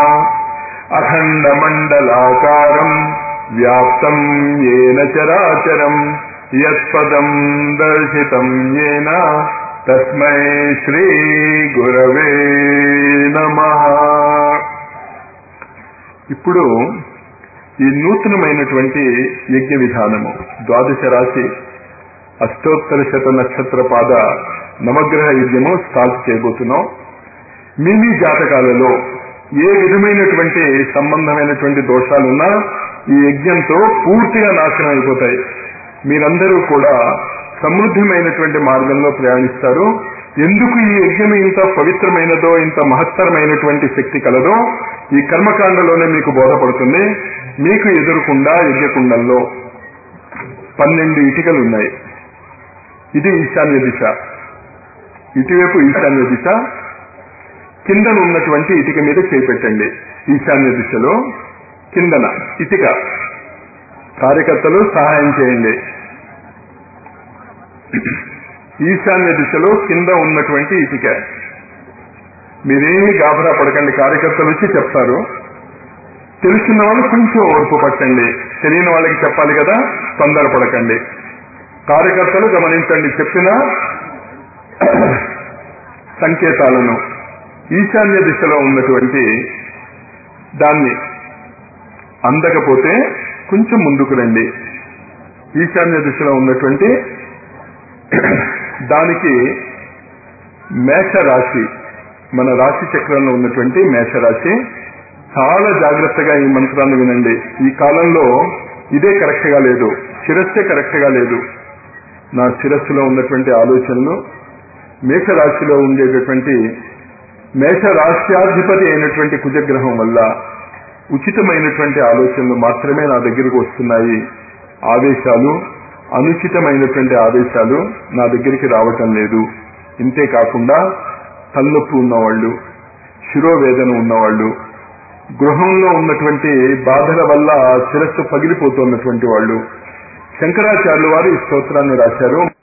అఖండమండలాకారం వ్యాప్తం ఏన చరాచరం యత్పదం దర్శితం ఏన తస్మై శ్రీ గురవే నమ ఇప్పుడు ఈ నూతనమైనటువంటి యజ్ఞ విధానము ద్వాదశ రాశి అష్టోత్తర శత నక్షత్ర పాద నవగ్రహ యజ్ఞము స్టార్ట్ చేయబోతున్నాం మీ మీ జాతకాలలో ఏ విధమైనటువంటి సంబంధమైనటువంటి దోషాలున్నా ఈ యజ్ఞంతో పూర్తిగా నాశనం అయిపోతాయి మీరందరూ కూడా సమృద్ధిమైనటువంటి మార్గంలో ప్రయాణిస్తారు ఎందుకు ఈ యజ్ఞం ఇంత పవిత్రమైనదో ఇంత మహత్తరమైనటువంటి శక్తి కలదో ఈ కర్మకాండలోనే మీకు బోధపడుతుంది మీకు ఎదురుకుండా యజ్ఞకుండంలో పన్నెండు ఇటుకలు ఉన్నాయి ఇది ఈశాన్య దిశ ఇటువైపు ఈశాన్య దిశ కిందన ఉన్నటువంటి ఇటుక మీద చేపెట్టండి ఈశాన్య దిశలో కిందన ఇటుక కార్యకర్తలు సహాయం చేయండి ఈశాన్య దిశలో కింద ఉన్నటువంటి ఇటుక మీరేమి గాబరా పడకండి కార్యకర్తలు వచ్చి చెప్తారు తెలిసిన వాళ్ళు కొంచెం ఓర్పు పట్టండి తెలియని వాళ్ళకి చెప్పాలి కదా తొందర పడకండి కార్యకర్తలు గమనించండి చెప్పిన సంకేతాలను ఈశాన్య దిశలో ఉన్నటువంటి దాన్ని అందకపోతే కొంచెం ముందుకు రండి ఈశాన్య దిశలో ఉన్నటువంటి దానికి మేషరాశి మన రాశి చక్రంలో ఉన్నటువంటి మేషరాశి చాలా జాగ్రత్తగా ఈ మంత్రాన్ని వినండి ఈ కాలంలో ఇదే కరెక్ట్ గా లేదు శిరస్సే కరెక్ట్ గా లేదు నా శిరస్సులో ఉన్నటువంటి ఆలోచనలు మేషరాశిలో ఉండేటటువంటి మేషరాశ్యాధిపతి అయినటువంటి కుజగ్రహం వల్ల ఉచితమైనటువంటి ఆలోచనలు మాత్రమే నా దగ్గరకు వస్తున్నాయి ఆవేశాలు అనుచితమైనటువంటి ఆదేశాలు నా దగ్గరికి రావటం లేదు ఇంతే కాకుండా తలనొప్పి ఉన్నవాళ్ళు శిరోవేదన ఉన్నవాళ్ళు గృహంలో ఉన్నటువంటి బాధల వల్ల శిరస్సు పగిలిపోతున్నటువంటి వాళ్ళు శంకరాచార్యులు వారు ఈ స్తోత్రాన్ని రాశారు